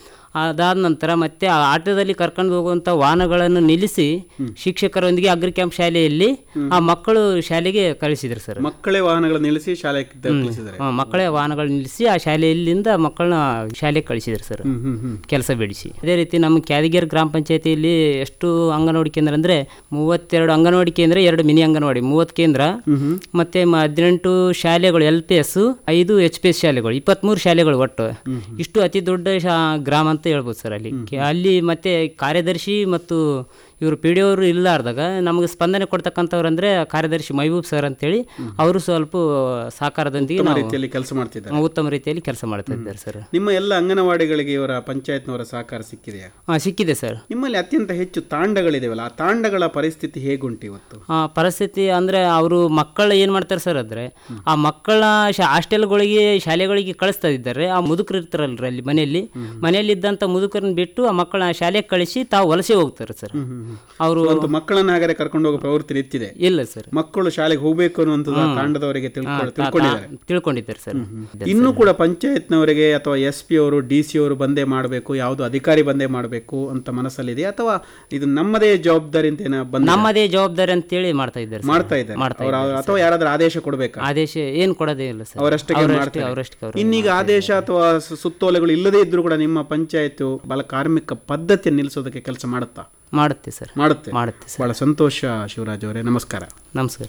ಅದಾದ ನಂತರ ಮತ್ತೆ ಆ ಆಟೋದಲ್ಲಿ ಕರ್ಕೊಂಡು ಹೋಗುವಂಥ ವಾಹನಗಳನ್ನು ನಿಲ್ಲಿಸಿ ಶಿಕ್ಷಕರೊಂದಿಗೆ ಅಗ್ರಿ ಕ್ಯಾಂಪ್ ಶಾಲೆಯಲ್ಲಿ ಆ ಮಕ್ಕಳು ಶಾಲೆಗೆ ಕಳಿಸಿದ್ರು ಸರ್ ಮಕ್ಕಳೇ ವಾಹನಗಳನ್ನು ನಿಲ್ಲಿಸಿ ಶಾಲೆಗೆ ಕಳಿಸಿದ್ದಾರೆ ಆ, ಮಕ್ಕಳೇ ವಾಹನಗಳು ನಿಲ್ಲಿಸಿ ಆ ಶಾಲೆಯಲ್ಲಿಂದ ಮಕ್ಕಳನ್ನ ಶಾಲೆಗೆ ಕಳಿಸಿದ್ರು ಸರ್ ಕೆಲಸ ಬಿಡಿಸಿ ಅದೇ ರೀತಿ ನಮ್ಮ ಕ್ಯಾದಗಿರಿ ಗ್ರಾಮ ಪಂಚಾಯತಿಯಲ್ಲಿ ಎಷ್ಟು ಅಂಗನವಾಡಿ ಕೇಂದ್ರ ಅಂದರೆ ಮೂವತ್ತೆರಡು ಅಂಗನವಾಡಿ ಕೇಂದ್ರ ಎರಡು ಮಿನಿ ಅಂಗನವಾಡಿ ಮೂವತ್ತು ಕೇಂದ್ರ ಮತ್ತೆ ಮ- ಹದಿನೆಂಟು ಶಾಲೆಗಳು ಎಲ್ ಪಿ ಎಸ್ ಐದು ಎಚ್ ಪಿ ಎಸ್ ಶಾಲೆಗಳು ಇಪ್ಪತ್ತ್ಮೂರು ಶಾಲೆಗಳು ಒಟ್ಟು ಇಷ್ಟು ಅತಿ ದೊಡ್ಡ ಶಾ ಗ್ರಾಮ ಅಂತ ಹೇಳ್ಬೋದು ಸರ್ ಅಲ್ಲಿ ಕೆ- ಅಲ್ಲಿ ಮತ್ತೆ ಕಾರ್ಯದರ್ಶಿ ಮತ್ತು ಇವರು ಪಿ ಡಿ ಅವರು ಇಲ್ಲಾರ್ದಾಗ ನಮಗೆ ಸ್ಪಂದನೆ ಕೊಡ್ತಕ್ಕಂಥವ್ರು ಅಂದರೆ ಕಾರ್ಯದರ್ಶಿ ಮೈಬೂಬ್ ಸರ್ ಅಂತೇಳಿ ಅವರು ಸ್ವಲ್ಪ ಸಹಕಾರದೊಂದಿಗೆ ಉತ್ತಮ ನಾವು ರೀತಿಯಲ್ಲಿ ಕೆಲಸ ಮಾಡ್ತಿದ್ದಾರೆ ಉತ್ತಮ ರೀತಿಯಲ್ಲಿ ಕೆಲಸ ಮಾಡ್ತಾ ಇದ್ದಾರೆ ಸರ್ ನಿಮ್ಮ ಎಲ್ಲ ಅಂಗನವಾಡಿಗಳಿಗೆ ಇವರ ಪಂಚಾಯತ್ನವರ ಸಹಕಾರ ಸಿಕ್ಕಿದೆಯಾ ಹಾಂ ಸಿಕ್ಕಿದೆ ಸರ್ ನಿಮ್ಮಲ್ಲಿ ಅತ್ಯಂತ ಹೆಚ್ಚು ತಾಂಡಗಳಿದಾವಲ್ಲ ಆ ತಾಂಡಗಳ ಪರಿಸ್ಥಿತಿ ಹೇಗುಂಟು ಇವತ್ತು ಆ, ಪರಿಸ್ಥಿತಿ ಅಂದರೆ ಅವರು ಮಕ್ಕಳು ಏನು ಮಾಡ್ತಾರೆ ಸರ್ ಅಂದರೆ ಆ ಮಕ್ಕಳ ಶಾ ಹಾಸ್ಟೆಲ್ಗಳಿಗೆ ಶಾಲೆಗಳಿಗೆ ಕಳಿಸ್ತಾ ಇದ್ದಾರೆ ಆ ಮುದುಕರು ಇರ್ತಾರಲ್ರಿ ಅಲ್ಲಿ ಮನೆಯಲ್ಲಿ ಮನೆಯಲ್ಲಿ ಇದ್ದಂಥ ಮುದುಕರನ್ನ ಬಿಟ್ಟು ಆ ಮಕ್ಕಳನ್ನ ಶಾಲೆಗೆ ಕಳಿಸಿ ತಾವು ವಲಸೆ ಹೋಗ್ತಾರೆ ಸರ್ ಅವರು ಒಂದು ಮಕ್ಕಳನ್ನ ಹಾಗಾದ್ರೆ ಕರ್ಕೊಂಡು ಹೋಗೋ ಪ್ರವೃತ್ತಿ ನಿಂತಿದೆ ಇಲ್ಲ ಸರ್ ಮಕ್ಕಳು ಶಾಲೆಗೆ ಹೋಗ್ಬೇಕು ಅನ್ನುವಂಥದ್ದು ಆ ತಾಂಡದವರಿಗೆ ತಿಳ್ಕೊಳ್ಳ- ತಿಳ್ಕೊಂಡಿದ್ದಾರೆ ತಿಳ್ಕೊಂಡಿದ್ದಾರೆ ಸರ್ ಇನ್ನೂ ಕೂಡ ಪಂಚಾಯತ್ನವರಿಗೆ ಅಥವಾ ಎಸ್ ಪಿ ಅವರು ಡಿ ಸಿ ಅವರು ಬಂದೇ ಮಾಡಬೇಕು ಯಾವುದು ಅಧಿಕಾರಿ ಬಂದೇ ಮಾಡಬೇಕು ಅಂತ ಮನಸ್ಸಲ್ಲಿದೆ ಅಥವಾ ಇದು ನಮ್ಮದೇ ಜವಾಬ್ದಾರಿ ಅಂತ ಏನ ಬಂದ ನಮ್ಮದೇ ಜವಾಬ್ದಾರಿ ಅಂತೇಳಿ ಮಾಡ್ತಾ ಇದ್ದಾರೆ ಸರ್. ಮಾಡ್ತಾ ಇದ್ದಾರೆ ಮಾಡ್ತಾ ಅವ್ರ- ಇದ್ದಾರೆ ಅಥವಾ ಯಾರಾದ್ರೂ ಆದೇಶ ಕೊಡ್ಬೇಕಾ ಆದೇಶ ಏನು ಕೊಡೋದೇ ಇಲ್ಲ ಸರ್ ಅವರಷ್ಟಕ್ಕೆ ಅವರಷ್ಟೇ ಮಾಡ್ತಾರೆ. ಅವರಷ್ಟಕ್ಕೆ ಅವರು ಇನ್ನೀಗ ಆದೇಶ ಅಥವಾ ಸು- ಸುತ್ತೋಲೆಗಳು ಇಲ್ಲದೇ ಇದ್ರೂ ಕೂಡ ನಿಮ್ಮ ಪಂಚಾಯತ್ ಬಾಲ ಕಾರ್ಮಿಕ ಪದ್ಧತಿ ನಿಲ್ಲಿಸೋದಕ್ಕೆ ಕೆಲಸ ಮಾಡುತ್ತಾ ಮಾಡುತ್ತೆ ಸರ್ ಮಾಡುತ್ತೆ ಮಾಡುತ್ತೆ ಸರ್ ಬಹಳ ಸಂತೋಷ ಶಿವರಾಜ್ ಅವರೇ ನಮಸ್ಕಾರ ನಮಸ್ಕಾರ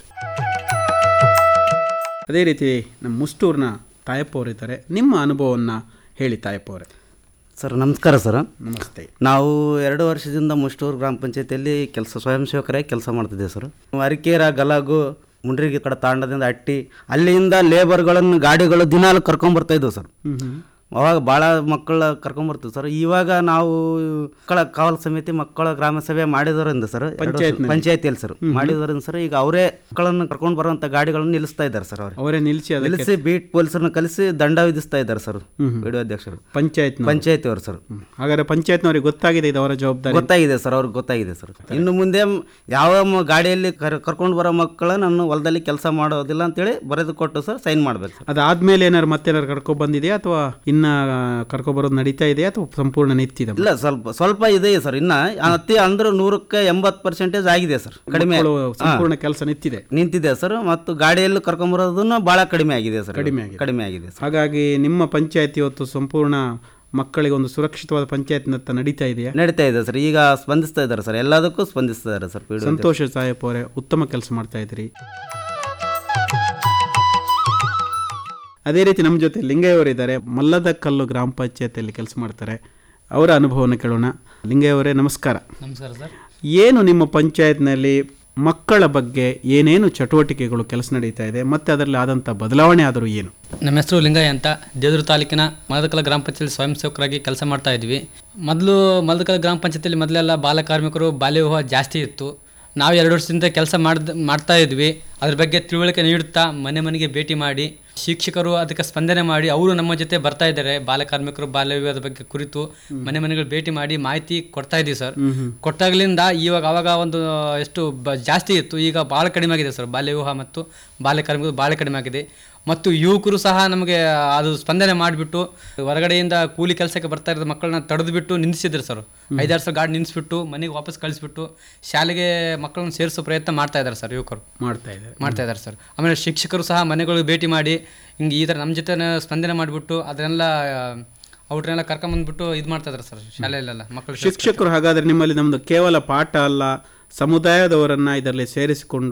ಅದೇ ರೀತಿ ನಮ್ಮ ಮುಷ್ಟೂರ್ನ ತಾಯಪ್ಪ ಅವರಿದ್ದಾರೆ ನಿಮ್ಮ ಅನುಭವವನ್ನು ಹೇಳಿ ತಾಯಪ್ಪ ಅವರೇ ಸರ್ ನಮಸ್ಕಾರ ಸರ್ ನಮಸ್ತೆ ನಾವು ಎರಡು ವರ್ಷದಿಂದ ಮುಷ್ಟೂರು ಗ್ರಾಮ ಪಂಚಾಯತಿಯಲ್ಲಿ ಕೆಲಸ ಸ್ವಯಂ ಸೇವಕರಾಗಿ ಕೆಲಸ ಮಾಡ್ತಿದ್ದೇವೆ ಸರ್ ಅರಿಕೇರ ಗಲಗು ಮುಂಡ್ರಿಗಿ ಕಡೆ ತಾಂಡದಿಂದ ಅಟ್ಟಿ ಅಲ್ಲಿಂದ ಲೇಬರ್ಗಳನ್ನು ಗಾಡಿಗಳು ದಿನಾಲು ಕರ್ಕೊಂಬರ್ತಾ ಇದ್ದವು ಸರ್ ಅವಾಗ ಭಾಳ ಮಕ್ಕಳ ಕರ್ಕೊಂಬರ್ತೀವಿ ಸರ್ ಇವಾಗ ನಾವು ಮಕ್ಕಳ ಕಾವಲು ಸಮಿತಿ ಮಕ್ಕಳ ಗ್ರಾಮ ಸಭೆ ಮಾಡಿದರಿಂದ ಸರ್ ಎರಡು ವರ್ಷ- ಪಂಚಾಯತ್ನಲ್ಲಿ? ಪಂಚಾಯತಿಯಲ್ಲಿ ಸರ್ ಮಾಡಿದರಿಂದ ಸರ್ ಈಗ ಅವರೇ ಮಕ್ಕಳನ್ನು ಕರ್ಕೊಂಡು ಬರುವಂಥ ಗಾಡಿಗಳನ್ನು ನಿಲ್ಲಿಸ್ತಾ ಇದ್ದಾರೆ ಸರ್ ಅವರು ಅವರೇ ನಿಲ್ಲಿಸಿ ಅದಕ್ಕೆ ನಿಲ್ಲಿಸಿ ಬೀಟ್ ಪೊಲೀಸರನ್ನ ಕಲಿಸಿ ದಂಡ ವಿಧಿಸ್ತಾ ಇದ್ದಾರೆ ಸರ್ ಬಿಡಿಒ ಅಧ್ಯಕ್ಷರು ಪಂಚಾಯತ್ ಪಂಚಾಯತಿ ಅವರು ಸರ್ ಹಾಗಾದ್ರೆ ಪಂಚಾಯತ್ನವರಿಗೆ ಗೊತ್ತಾಗಿದೆ ಇದು ಅವರ ಜವಾಬ್ದಾರಿ ಗೊತ್ತಾಗಿದೆ ಸರ್ ಅವ್ರಿಗೆ ಗೊತ್ತಾಗಿದೆ ಸರ್ ಇನ್ನು ಮುಂದೆ ಮ್- ಯಾವ ಮ- ಗಾಡಿಯಲ್ಲಿ ಕರ್ ಕರ್ಕೊಂಡು ಬರೋ ಮಕ್ಕಳ ನಾನು ಹೊಲದಲ್ಲಿ ಕೆಲಸ ಮಾಡೋದಿಲ್ಲ ಅಂತೇಳಿ ಬರೆದು ಕೊಟ್ಟು ಸರ್ ಸೈನ್ ಮಾಡ್ಬೇಕು ಸರ್ ಅದಾದ್ಮೇಲೆ ಏನಾರು ಮತ್ತೇನಾರು ಕರ್ಕೊ ಬಂದಿದೆಯಾ ಅಥವಾ ಇನ್ನ ಕರ್ಕೊ ಬರೋದು ನಡೀತಾ ಇದೆಯಾ ಅಥವಾ ಸಂಪೂರ್ಣ ನಿಂತಿದೆ ಇಲ್ಲ ಸ್ವಲ್ಪ ಸ್ವಲ್ಪ ಇದೆ ಸರ್ ಇನ್ನ ಅತಿ ಅಂದ್ರೆ ನೂರಕ್ಕೆ ಎಂಬತ್ತು ಪರ್ಸೆಂಟೇಜ್ ಆಗಿದೆ ಸರ್ ಕಡಿಮೆ ಮಕ್ಕಳು ಹಾ. ಸಂಪೂರ್ಣ ಕೆಲಸ ನಿಂತಿದೆ ನಿಂತಿದೆ ಸರ್ ಮತ್ತು ಗಾಡಿಯಲ್ಲಿ ಕರ್ಕೊಂಬರೋದನ್ನು ಭಾಳ ಕಡಿಮೆ ಆಗಿದೆ ಸರ್ ಕಡಿಮೆ ಆಗಿದೆ. ಕಡಿಮೆ ಆಗಿದೆ ಸರ್ ಹಾಗಾಗಿ ನಿಮ್ಮ ಪಂಚಾಯತ್ ಇವತ್ತು ಸಂಪೂರ್ಣ ಮಕ್ಕಳಿಗೆ ಒಂದು ಸುರಕ್ಷಿತವಾದ ಪಂಚಾಯತ್ನತ್ತ ನಡೀತಾ ಇದೆಯಾ ನಡೀತಾ ಇದೆ ಸರ್ ಈಗ ಸ್ಪಂದಿಸ್ತಾ ಇದ್ದಾರೆ ಸರ್ ಎಲ್ಲದಕ್ಕೂ ಸ್ಪಂದಿಸ್ತಾ ಇದ್ದಾರೆ ಸರ್ PDO ಸಂತೋಷ ಸಾಯಪ್ಪ ಅವರೇ ಉತ್ತಮ ಕೆಲಸ ಮಾಡ್ತಾ ಇದ್ದೀರಿ ಅದೇ ರೀತಿ ನಮ್ಮ ಜೊತೆ ಲಿಂಗಯ್ಯವರಿದ್ದಾರೆ ಮಲ್ಲದ ಕಲ್ಲು ಗ್ರಾಮ ಪಂಚಾಯತಿಯಲ್ಲಿ ಕೆಲಸ ಮಾಡ್ತಾರೆ ಅವರ ಅನುಭವವನ್ನು ಕೇಳೋಣ ಲಿಂಗಯ್ಯವರೇ ನಮಸ್ಕಾರ ನಮಸ್ಕಾರ ಸರ್ ಏನು ನಿಮ್ಮ ಪಂಚಾಯತ್ನಲ್ಲಿ ಮಕ್ಕಳ ಬಗ್ಗೆ ಏನೇನು ಚಟುವಟಿಕೆಗಳು ಕೆಲಸ ನಡೀತಾ ಇದೆ ಮತ್ತೆ ಅದರಲ್ಲಿ ಆದಂಥ ಬದಲಾವಣೆ ಆದರೂ ಏನು ನಮ್ಮ ಹೆಸರು ಲಿಂಗಯ್ಯ ಅಂತ ದೇವದುರ್ಗ ತಾಲೂಕಿನ ಮಲದಕಲ ಗ್ರಾಮ ಪಂಚಾಯತ್ ಸ್ವಯಂ ಸೇವಕರಾಗಿ ಕೆಲಸ ಮಾಡ್ತಾ ಇದ್ವಿ ಮೊದಲು ಮಲದಕಲ ಗ್ರಾಮ ಪಂಚಾಯತಿಯಲ್ಲಿ ಮೊದಲೆಲ್ಲ ಬಾಲ ಕಾರ್ಮಿಕರು ಬಾಲ್ಯ ವಿವಾಹ ಜಾಸ್ತಿ ಇತ್ತು ನಾವು ಎರಡು ವರ್ಷದಿಂದ ಕೆಲಸ ಮಾಡ್ದ ಮಾಡ್ತಾ ಇದ್ವಿ ಅದ್ರ ಬಗ್ಗೆ ತಿಳುವಳಿಕೆ ನೀಡುತ್ತಾ ಮನೆ ಮನೆಗೆ ಭೇಟಿ ಮಾಡಿ ಶಿಕ್ಷಕರು ಅದಕ್ಕೆ ಸ್ಪಂದನೆ ಮಾಡಿ ಅವರು ನಮ್ಮ ಜೊತೆ ಬರ್ತಾ ಇದ್ದಾರೆ ಬಾಲ ಕಾರ್ಮಿಕರು ಬಾಲ್ಯ ವಿವಾಹದ ಬಗ್ಗೆ ಕುರಿತು ಮನೆ ಮನೆಗಳು ಭೇಟಿ ಮಾಡಿ ಮಾಹಿತಿ ಕೊಡ್ತಾ ಇದ್ದೀವಿ ಸರ್ ಕೊಟ್ಟಾಗ್ಲಿಂದ ಇವಾಗ ಅವಾಗ ಒಂದು ಎಷ್ಟು ಬ ಜಾಸ್ತಿ ಇತ್ತು ಈಗ ಭಾಳ ಕಡಿಮೆ ಆಗಿದೆ ಸರ್ ಬಾಲ್ಯ ವಿವಾಹ ಮತ್ತು ಬಾಲ್ಯ ಕಾರ್ಮಿಕರು ಭಾಳ ಕಡಿಮೆ ಆಗಿದೆ ಮತ್ತು ಯುವಕರು ಸಹ ನಮಗೆ ಅದು ಸ್ಪಂದನೆ ಮಾಡಿಬಿಟ್ಟು ಹೊರಗಡೆಯಿಂದ ಕೂಲಿ ಕೆಲಸಕ್ಕೆ ಬರ್ತಾ ಇರೋದು ಮಕ್ಕಳನ್ನ ತಡೆದು ಬಿಟ್ಟು ನಿಲ್ಲಿಸಿದ್ರು ಸರ್ ಐದಾರು ಸಾವಿರ ಗಾಡಿ ನಿಲ್ಲಿಸ್ಬಿಟ್ಟು ಮನೆಗೆ ವಾಪಸ್ ಕಳಿಸ್ಬಿಟ್ಟು ಶಾಲೆಗೆ ಮಕ್ಕಳನ್ನ ಸೇರಿಸೋ ಪ್ರಯತ್ನ ಮಾಡ್ತಾ ಇದ್ದಾರೆ ಸರ್ ಯುವಕರು ಮಾಡ್ತಾ ಇದ್ದಾರೆ ಮಾಡ್ತಾ ಇದ್ದಾರೆ ಸರ್ ಆಮೇಲೆ ಶಿಕ್ಷಕರು ಸಹ ಮನೆಗಳಿಗೆ ಭೇಟಿ ಮಾಡಿ ಹಿಂಗೆ ಈ ಥರ ನಮ್ಮ ಜೊತೆ ಸ್ಪಂದನೆ ಮಾಡಿಬಿಟ್ಟು ಅದನ್ನೆಲ್ಲ ಅವ್ರನ್ನೆಲ್ಲ ಕರ್ಕೊಂಬಂದ್ಬಿಟ್ಟು ಇದು ಮಾಡ್ತಾ ಇದ್ದಾರೆ ಸರ್ ಶಾಲೆಯಲ್ಲೆಲ್ಲ ಮಕ್ಕಳು ಶಿಕ್ಷಕರು ಹಾಗಾದ್ರೆ ನಿಮ್ಮಲ್ಲಿ ನಮ್ಮದು ಕೇವಲ ಪಾಠ ಅಲ್ಲ ಸಮುದಾಯದವರನ್ನ ಇದರಲ್ಲಿ ಸೇರಿಸಿಕೊಂಡು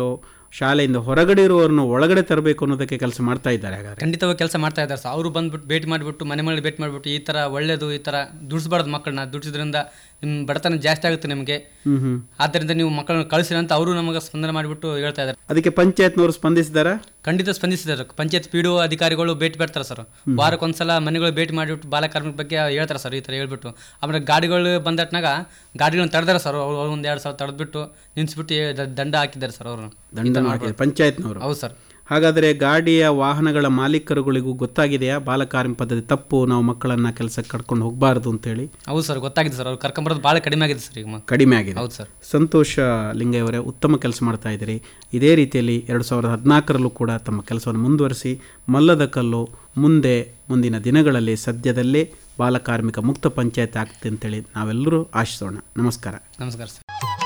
ಶಾಲೆಯಿಂದ ಹೊರಗಡೆ ಇರುವವರನ್ನು ಒಳಗಡೆ ತರಬೇಕು ಅನ್ನೋದಕ್ಕೆ ಕೆಲಸ ಮಾಡ್ತಾ ಇದ್ದಾರೆ ಹಾಗಾದ್ರೆ ಖಂಡಿತವಾಗಿ ಕೆಲಸ ಮಾಡ್ತಾ ಇದ್ದಾರೆ ಸರ್ ಅವರು ಬಂದ್ಬಿಟ್ಟು ಭೇಟಿ ಮಾಡಿಬಿಟ್ಟು ಮನೆ ಮನೆ ಭೇಟಿ ಮಾಡಿಬಿಟ್ಟು ಈ ಥರ ಒಳ್ಳೇದು ಈ ಥರ ದುಡಿಸ್ಬಾರ್ದು ಮಕ್ಕಳನ್ನ ದುಡಿಸೋದ್ರಿಂದ ನಿಮ್ಮ ಬಡತನ ಜಾಸ್ತಿ ಆಗುತ್ತೆ ನಿಮಗೆ ಹ್ಮ್ ಹ್ಮ್ ಆದ್ದರಿಂದ ನೀವು ಮಕ್ಕಳನ್ನ ಕಳಿಸಿರಿ ಅಂತ ಅವರು ನಮಗೆ ಸ್ಪಂದನೆ ಮಾಡಿಬಿಟ್ಟು ಹೇಳ್ತಾ ಇದ್ದಾರೆ ಅದಕ್ಕೆ ಪಂಚಾಯತ್ನವರು ಸ್ಪಂದಿಸಿದಾರಾ ಖಂಡಿತ ಸ್ಪಂದಿಸಿದ್ದಾರೆ ಪಂಚಾಯತ್ ಪಿ ಡಿ ಅಧಿಕಾರಿಗಳು ಭೇಟಿ ಬರ್ತಾರೆ ಸರ್ ವಾರಕ್ಕೊಂದ್ಸಲ ಮನೆಗಳು ಭೇಟಿ ಮಾಡಿಬಿಟ್ಟು ಬಾಲಕಾರ್ಮಿಕ ಬಗ್ಗೆ ಹೇಳ್ತಾರೆ ಸರ್ ಈ ಥರ ಹೇಳ್ಬಿಟ್ಟು ಆಮೇಲೆ ಗಾಡಿಗಳು ಬಂದಟ್ನಾಗ ಗಾಡಿಗಳನ್ನ ತಡೆದಾರೆ ಸರ್ ಅವ್ರು ಒಂದು ಎರಡು ಸಾವಿರ ತಡೆದ್ಬಿಟ್ಟು ನಿಲ್ಲಿಸ್ಬಿಟ್ಟು ದ- ದಂಡ ಹಾಕಿದ್ದಾರೆ ಸರ್ ಅವರು ದಂಡ ಹಾಕಿದೆ ಪಂಚಾಯತ್ನವರು ಹೌದು ಸರ್ ಹಾಗಾದರೆ ಗಾಡಿಯ ವಾಹನಗಳ ಮಾಲೀಕರುಗಳಿಗೂ ಗೊತ್ತಾಗಿದೆಯಾ ಬಾಲಕಾರ್ಮಿಕ ಪದ್ಧತಿ ತಪ್ಪು ನಾವು ಮಕ್ಕಳನ್ನ ಕೆಲಸಕ್ಕೆ ಕರ್ಕೊಂಡು ಹೋಗಬಾರ್ದು ಅಂತೇಳಿ ಹೌದು ಸರ್ ಗೊತ್ತಾಗಿದೆ ಸರ್ ಅವ್ರು ಕರ್ಕೊಂಬರೋದು ಭಾಳ ಕಡಿಮೆ ಆಗಿದೆ ಸರ್ ಈಗ ಮ- ಕಡಿಮೆ ಆಗಿದೆ ಹೌದು ಸರ್ ಸಂತೋಷ ಲಿಂಗಯ್ಯವರೇ ಉತ್ತಮ ಕೆಲಸ ಮಾಡ್ತಾ ಇದ್ದೀರಿ ಇದೇ ರೀತಿಯಲ್ಲಿ ಎರಡು ಸಾವಿರದ ಹದಿನಾಲ್ಕರಲ್ಲೂ ಕೂಡ ತಮ್ಮ ಕೆಲಸವನ್ನು ಮುಂದುವರಿಸಿ ಮಲ್ಲದ ಕಲ್ಲು ಮುಂದೆ ಮುಂದಿನ ದಿನಗಳಲ್ಲಿ ಸದ್ಯದಲ್ಲೇ ಬಾಲಕಾರ್ಮಿಕ ಮುಕ್ತ ಪಂಚಾಯತ್ ಆಗ್ತದೆ ಅಂತೇಳಿ ನಾವೆಲ್ಲರೂ ಆಶಿಸೋಣ ನಮಸ್ಕಾರ ನಮಸ್ಕಾರ ಸರ್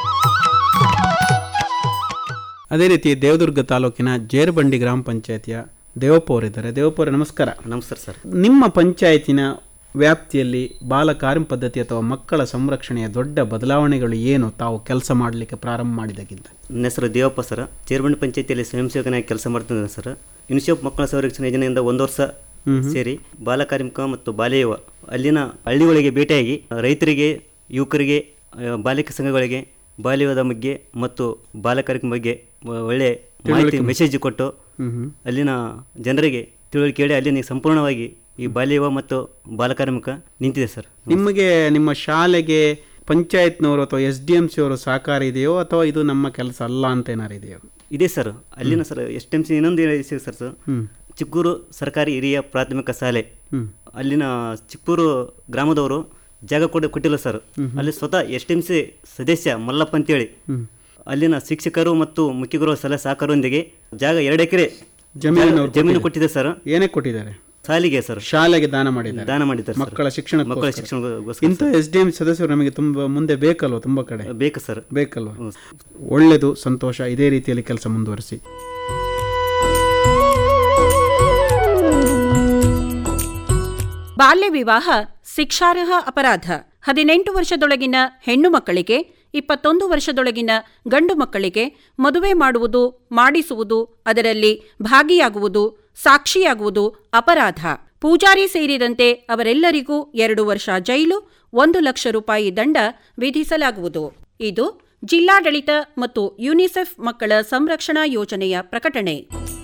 ಅದೇ ರೀತಿ ದೇವದುರ್ಗ ತಾಲೂಕಿನ ಜೇರಬಂಡಿ ಗ್ರಾಮ ಪಂಚಾಯತಿಯ ದೇವಪ್ಪ ಅವರಿದ್ದಾರೆ ದೇವಪ್ಪ ಅವರೇ ನಮಸ್ಕಾರ ನಮಸ್ಕಾರ ಸರ್ ನಿಮ್ಮ ಪಂಚಾಯತಿನ ವ್ಯಾಪ್ತಿಯಲ್ಲಿ ಬಾಲಕಾರ್ಮಿಕ ಪದ್ಧತಿ ಅಥವಾ ಮಕ್ಕಳ ಸಂರಕ್ಷಣೆಯ ದೊಡ್ಡ ಬದಲಾವಣೆಗಳು ಏನು ತಾವು ಕೆಲಸ ಮಾಡಲಿಕ್ಕೆ ಪ್ರಾರಂಭ ಮಾಡಿದಾಗಿಂತ ನನ್ನ ಹೆಸರು ದೇವಪ್ಪ ಸರ್ ಚೇರ್ಮಂಡಿ ಪಂಚಾಯತಿಯಲ್ಲಿ ಸ್ವಯಂ ಸೇವಕನಾಗಿ ಕೆಲಸ ಮಾಡ್ತಿದ್ದೇನೆ ಸರ್ ಯುನಿಸೆಫ್ ಮಕ್ಕಳ ಸಂರಕ್ಷಣೆ ಯೋಜನೆಯಿಂದ ಒಂದು ವರ್ಷ ಸೇರಿ ಬಾಲಕಾರ್ಮಿಕ ಮತ್ತು ಬಾಲ್ಯಯುವ ಅಲ್ಲಿನ ಹಳ್ಳಿಗಳಿಗೆ ಭೇಟಿಯಾಗಿ ರೈತರಿಗೆ ಯುವಕರಿಗೆ ಆ, ಬಾಲಿಕ ಸಂಘಗಳಿಗೆ ಬಾಲ್ಯದ ಬಗ್ಗೆ ಮತ್ತು ಬಾಲಕಾರ್ಮಿಕ ಬಗ್ಗೆ ಒ- ಒಳ್ಳೆ ಮಾಹಿತಿ ತಿಳುವಳಿಕೆ. ಮೆಸೇಜ್ ಕೊಟ್ಟು ಹ್ಮ್ ಹ್ಮ್. ಅಲ್ಲಿನ ಜನರಿಗೆ ತಿಳುವಳಿಕೆ ಹೇಳಿ ಅಲ್ಲಿನ ಸಂಪೂರ್ಣವಾಗಿ ಈ ಬಾಲ್ಯಯುವ ಮತ್ತು ಬಾಲಕಾರ್ಮಿಕ ನಿಂತಿದೆ ಸರ್ ನಿಮಗೆ ನಿಮ್ಮ ಶಾಲೆಗೆ ಪಂಚಾಯತ್ನವರು ಅಥವಾ ಎಸ್ ಡಿ ಎಂ ಸಿ ಅವರು ಸಹಕಾರ ಇದೆಯೋ ಅಥವಾ ಇದು ನಮ್ಮ ಕೆಲಸ ಅಲ್ಲ ಅಂತ ಏನಾರು ಇದೆಯೋ ಇದೆ ಸರ್ ಅಲ್ಲಿನ sir S T M C ಇನ್ನೊಂದು ಇದೆ ಸರ್ ಸರ್ ಹ್ಮ್. ಚಿಕ್ಕೂರು ಸರ್ಕಾರಿ ಹಿರಿಯ ಪ್ರಾಥಮಿಕ ಶಾಲೆ ಹ್ಮ್. ಅಲ್ಲಿನ ಚಿಕ್ಕೂರು ಗ್ರಾಮದವರು ಜಾಗ ಕೂಡ ಕೊಟ್ಟಿಲ್ಲ ಸರ್ ಹ್ಮ್ ಹ್ಮ್. ಅಲ್ಲಿ ಸ್ವತಃ ಎಸ್ ಟಿ ಎಮ್ ಸಿ ಸದಸ್ಯ ಮಲ್ಲಪ್ಪ ಅಂತೇಳಿ ಹ್ಮ್. ಅಲ್ಲಿನ ಶಿಕ್ಷಕರು ಮತ್ತು ಮುಖ್ಯಗುರು ಸಲಹೆ ಸಹಕಾರದೊಂದಿಗೆ ಜಾಗ ಎರಡು ಎಕರೆ ಜಮೀನು ಜಾಗ- ಜಮೀನು ಕೊಟ್ಟಿದೆ ಸರ್ ಏನಕ್ಕೆ ಕೊಟ್ಟಿದ್ದಾರೆ ಶಾಲೆಗೆ ಸರ್ ಶಾಲೆಗೆ ದಾನ ಮಾಡಿದ್ದಾರೆ ದಾನ ಮಾಡಿದ್ದಾರೆ ಸರ್. ಮಕ್ಕಳ ಶಿಕ್ಷಣ ಮಕ್ಕಳ ಶಿಕ್ಷಣಕ್ಕೋಸ್ಕರ ಇಂಥ ಎಸ್ ಡಿ ಎಂ ಸದಸ್ಯರು ನಮಗೆ ತುಂಬ ಮುಂದೆ ಬೇಕಲ್ವ ತುಂಬ ಕಡೆ ಬೇಕು ಸರ್ ಬೇಕಲ್ವ ಒಳ್ಳೆಯದು ಸಂತೋಷ ಇದೇ ರೀತಿಯಲ್ಲಿ ಕೆಲಸ ಮುಂದುವರಿಸಿ ಬಾಲ್ಯ ವಿವಾಹ ಶಿಕ್ಷಾರ್ಹ ಅಪರಾಧ ಹದಿನೆಂಟು ವರ್ಷದೊಳಗಿನ ಹೆಣ್ಣು ಮಕ್ಕಳಿಗೆ ಇಪ್ಪತ್ತೊಂದು ವರ್ಷದೊಳಗಿನ ಗಂಡು ಮಕ್ಕಳಿಗೆ ಮದುವೆ ಮಾಡುವುದು ಮಾಡಿಸುವುದು ಅದರಲ್ಲಿ ಭಾಗಿಯಾಗುವುದು ಸಾಕ್ಷಿಯಾಗುವುದು ಅಪರಾಧ ಪೂಜಾರಿ ಸೇರಿದಂತೆ ಅವರೆಲ್ಲರಿಗೂ ಎರಡು ವರ್ಷ ಜೈಲು ಒಂದು ಲಕ್ಷ ರೂಪಾಯಿ ದಂಡ ವಿಧಿಸಲಾಗುವುದು ಇದು ಜಿಲ್ಲಾಡಳಿತ ಮತ್ತು ಯುನಿಸೆಫ್ ಮಕ್ಕಳ ಸಂರಕ್ಷಣಾ ಯೋಜನೆಯ ಪ್ರಕಟಣೆ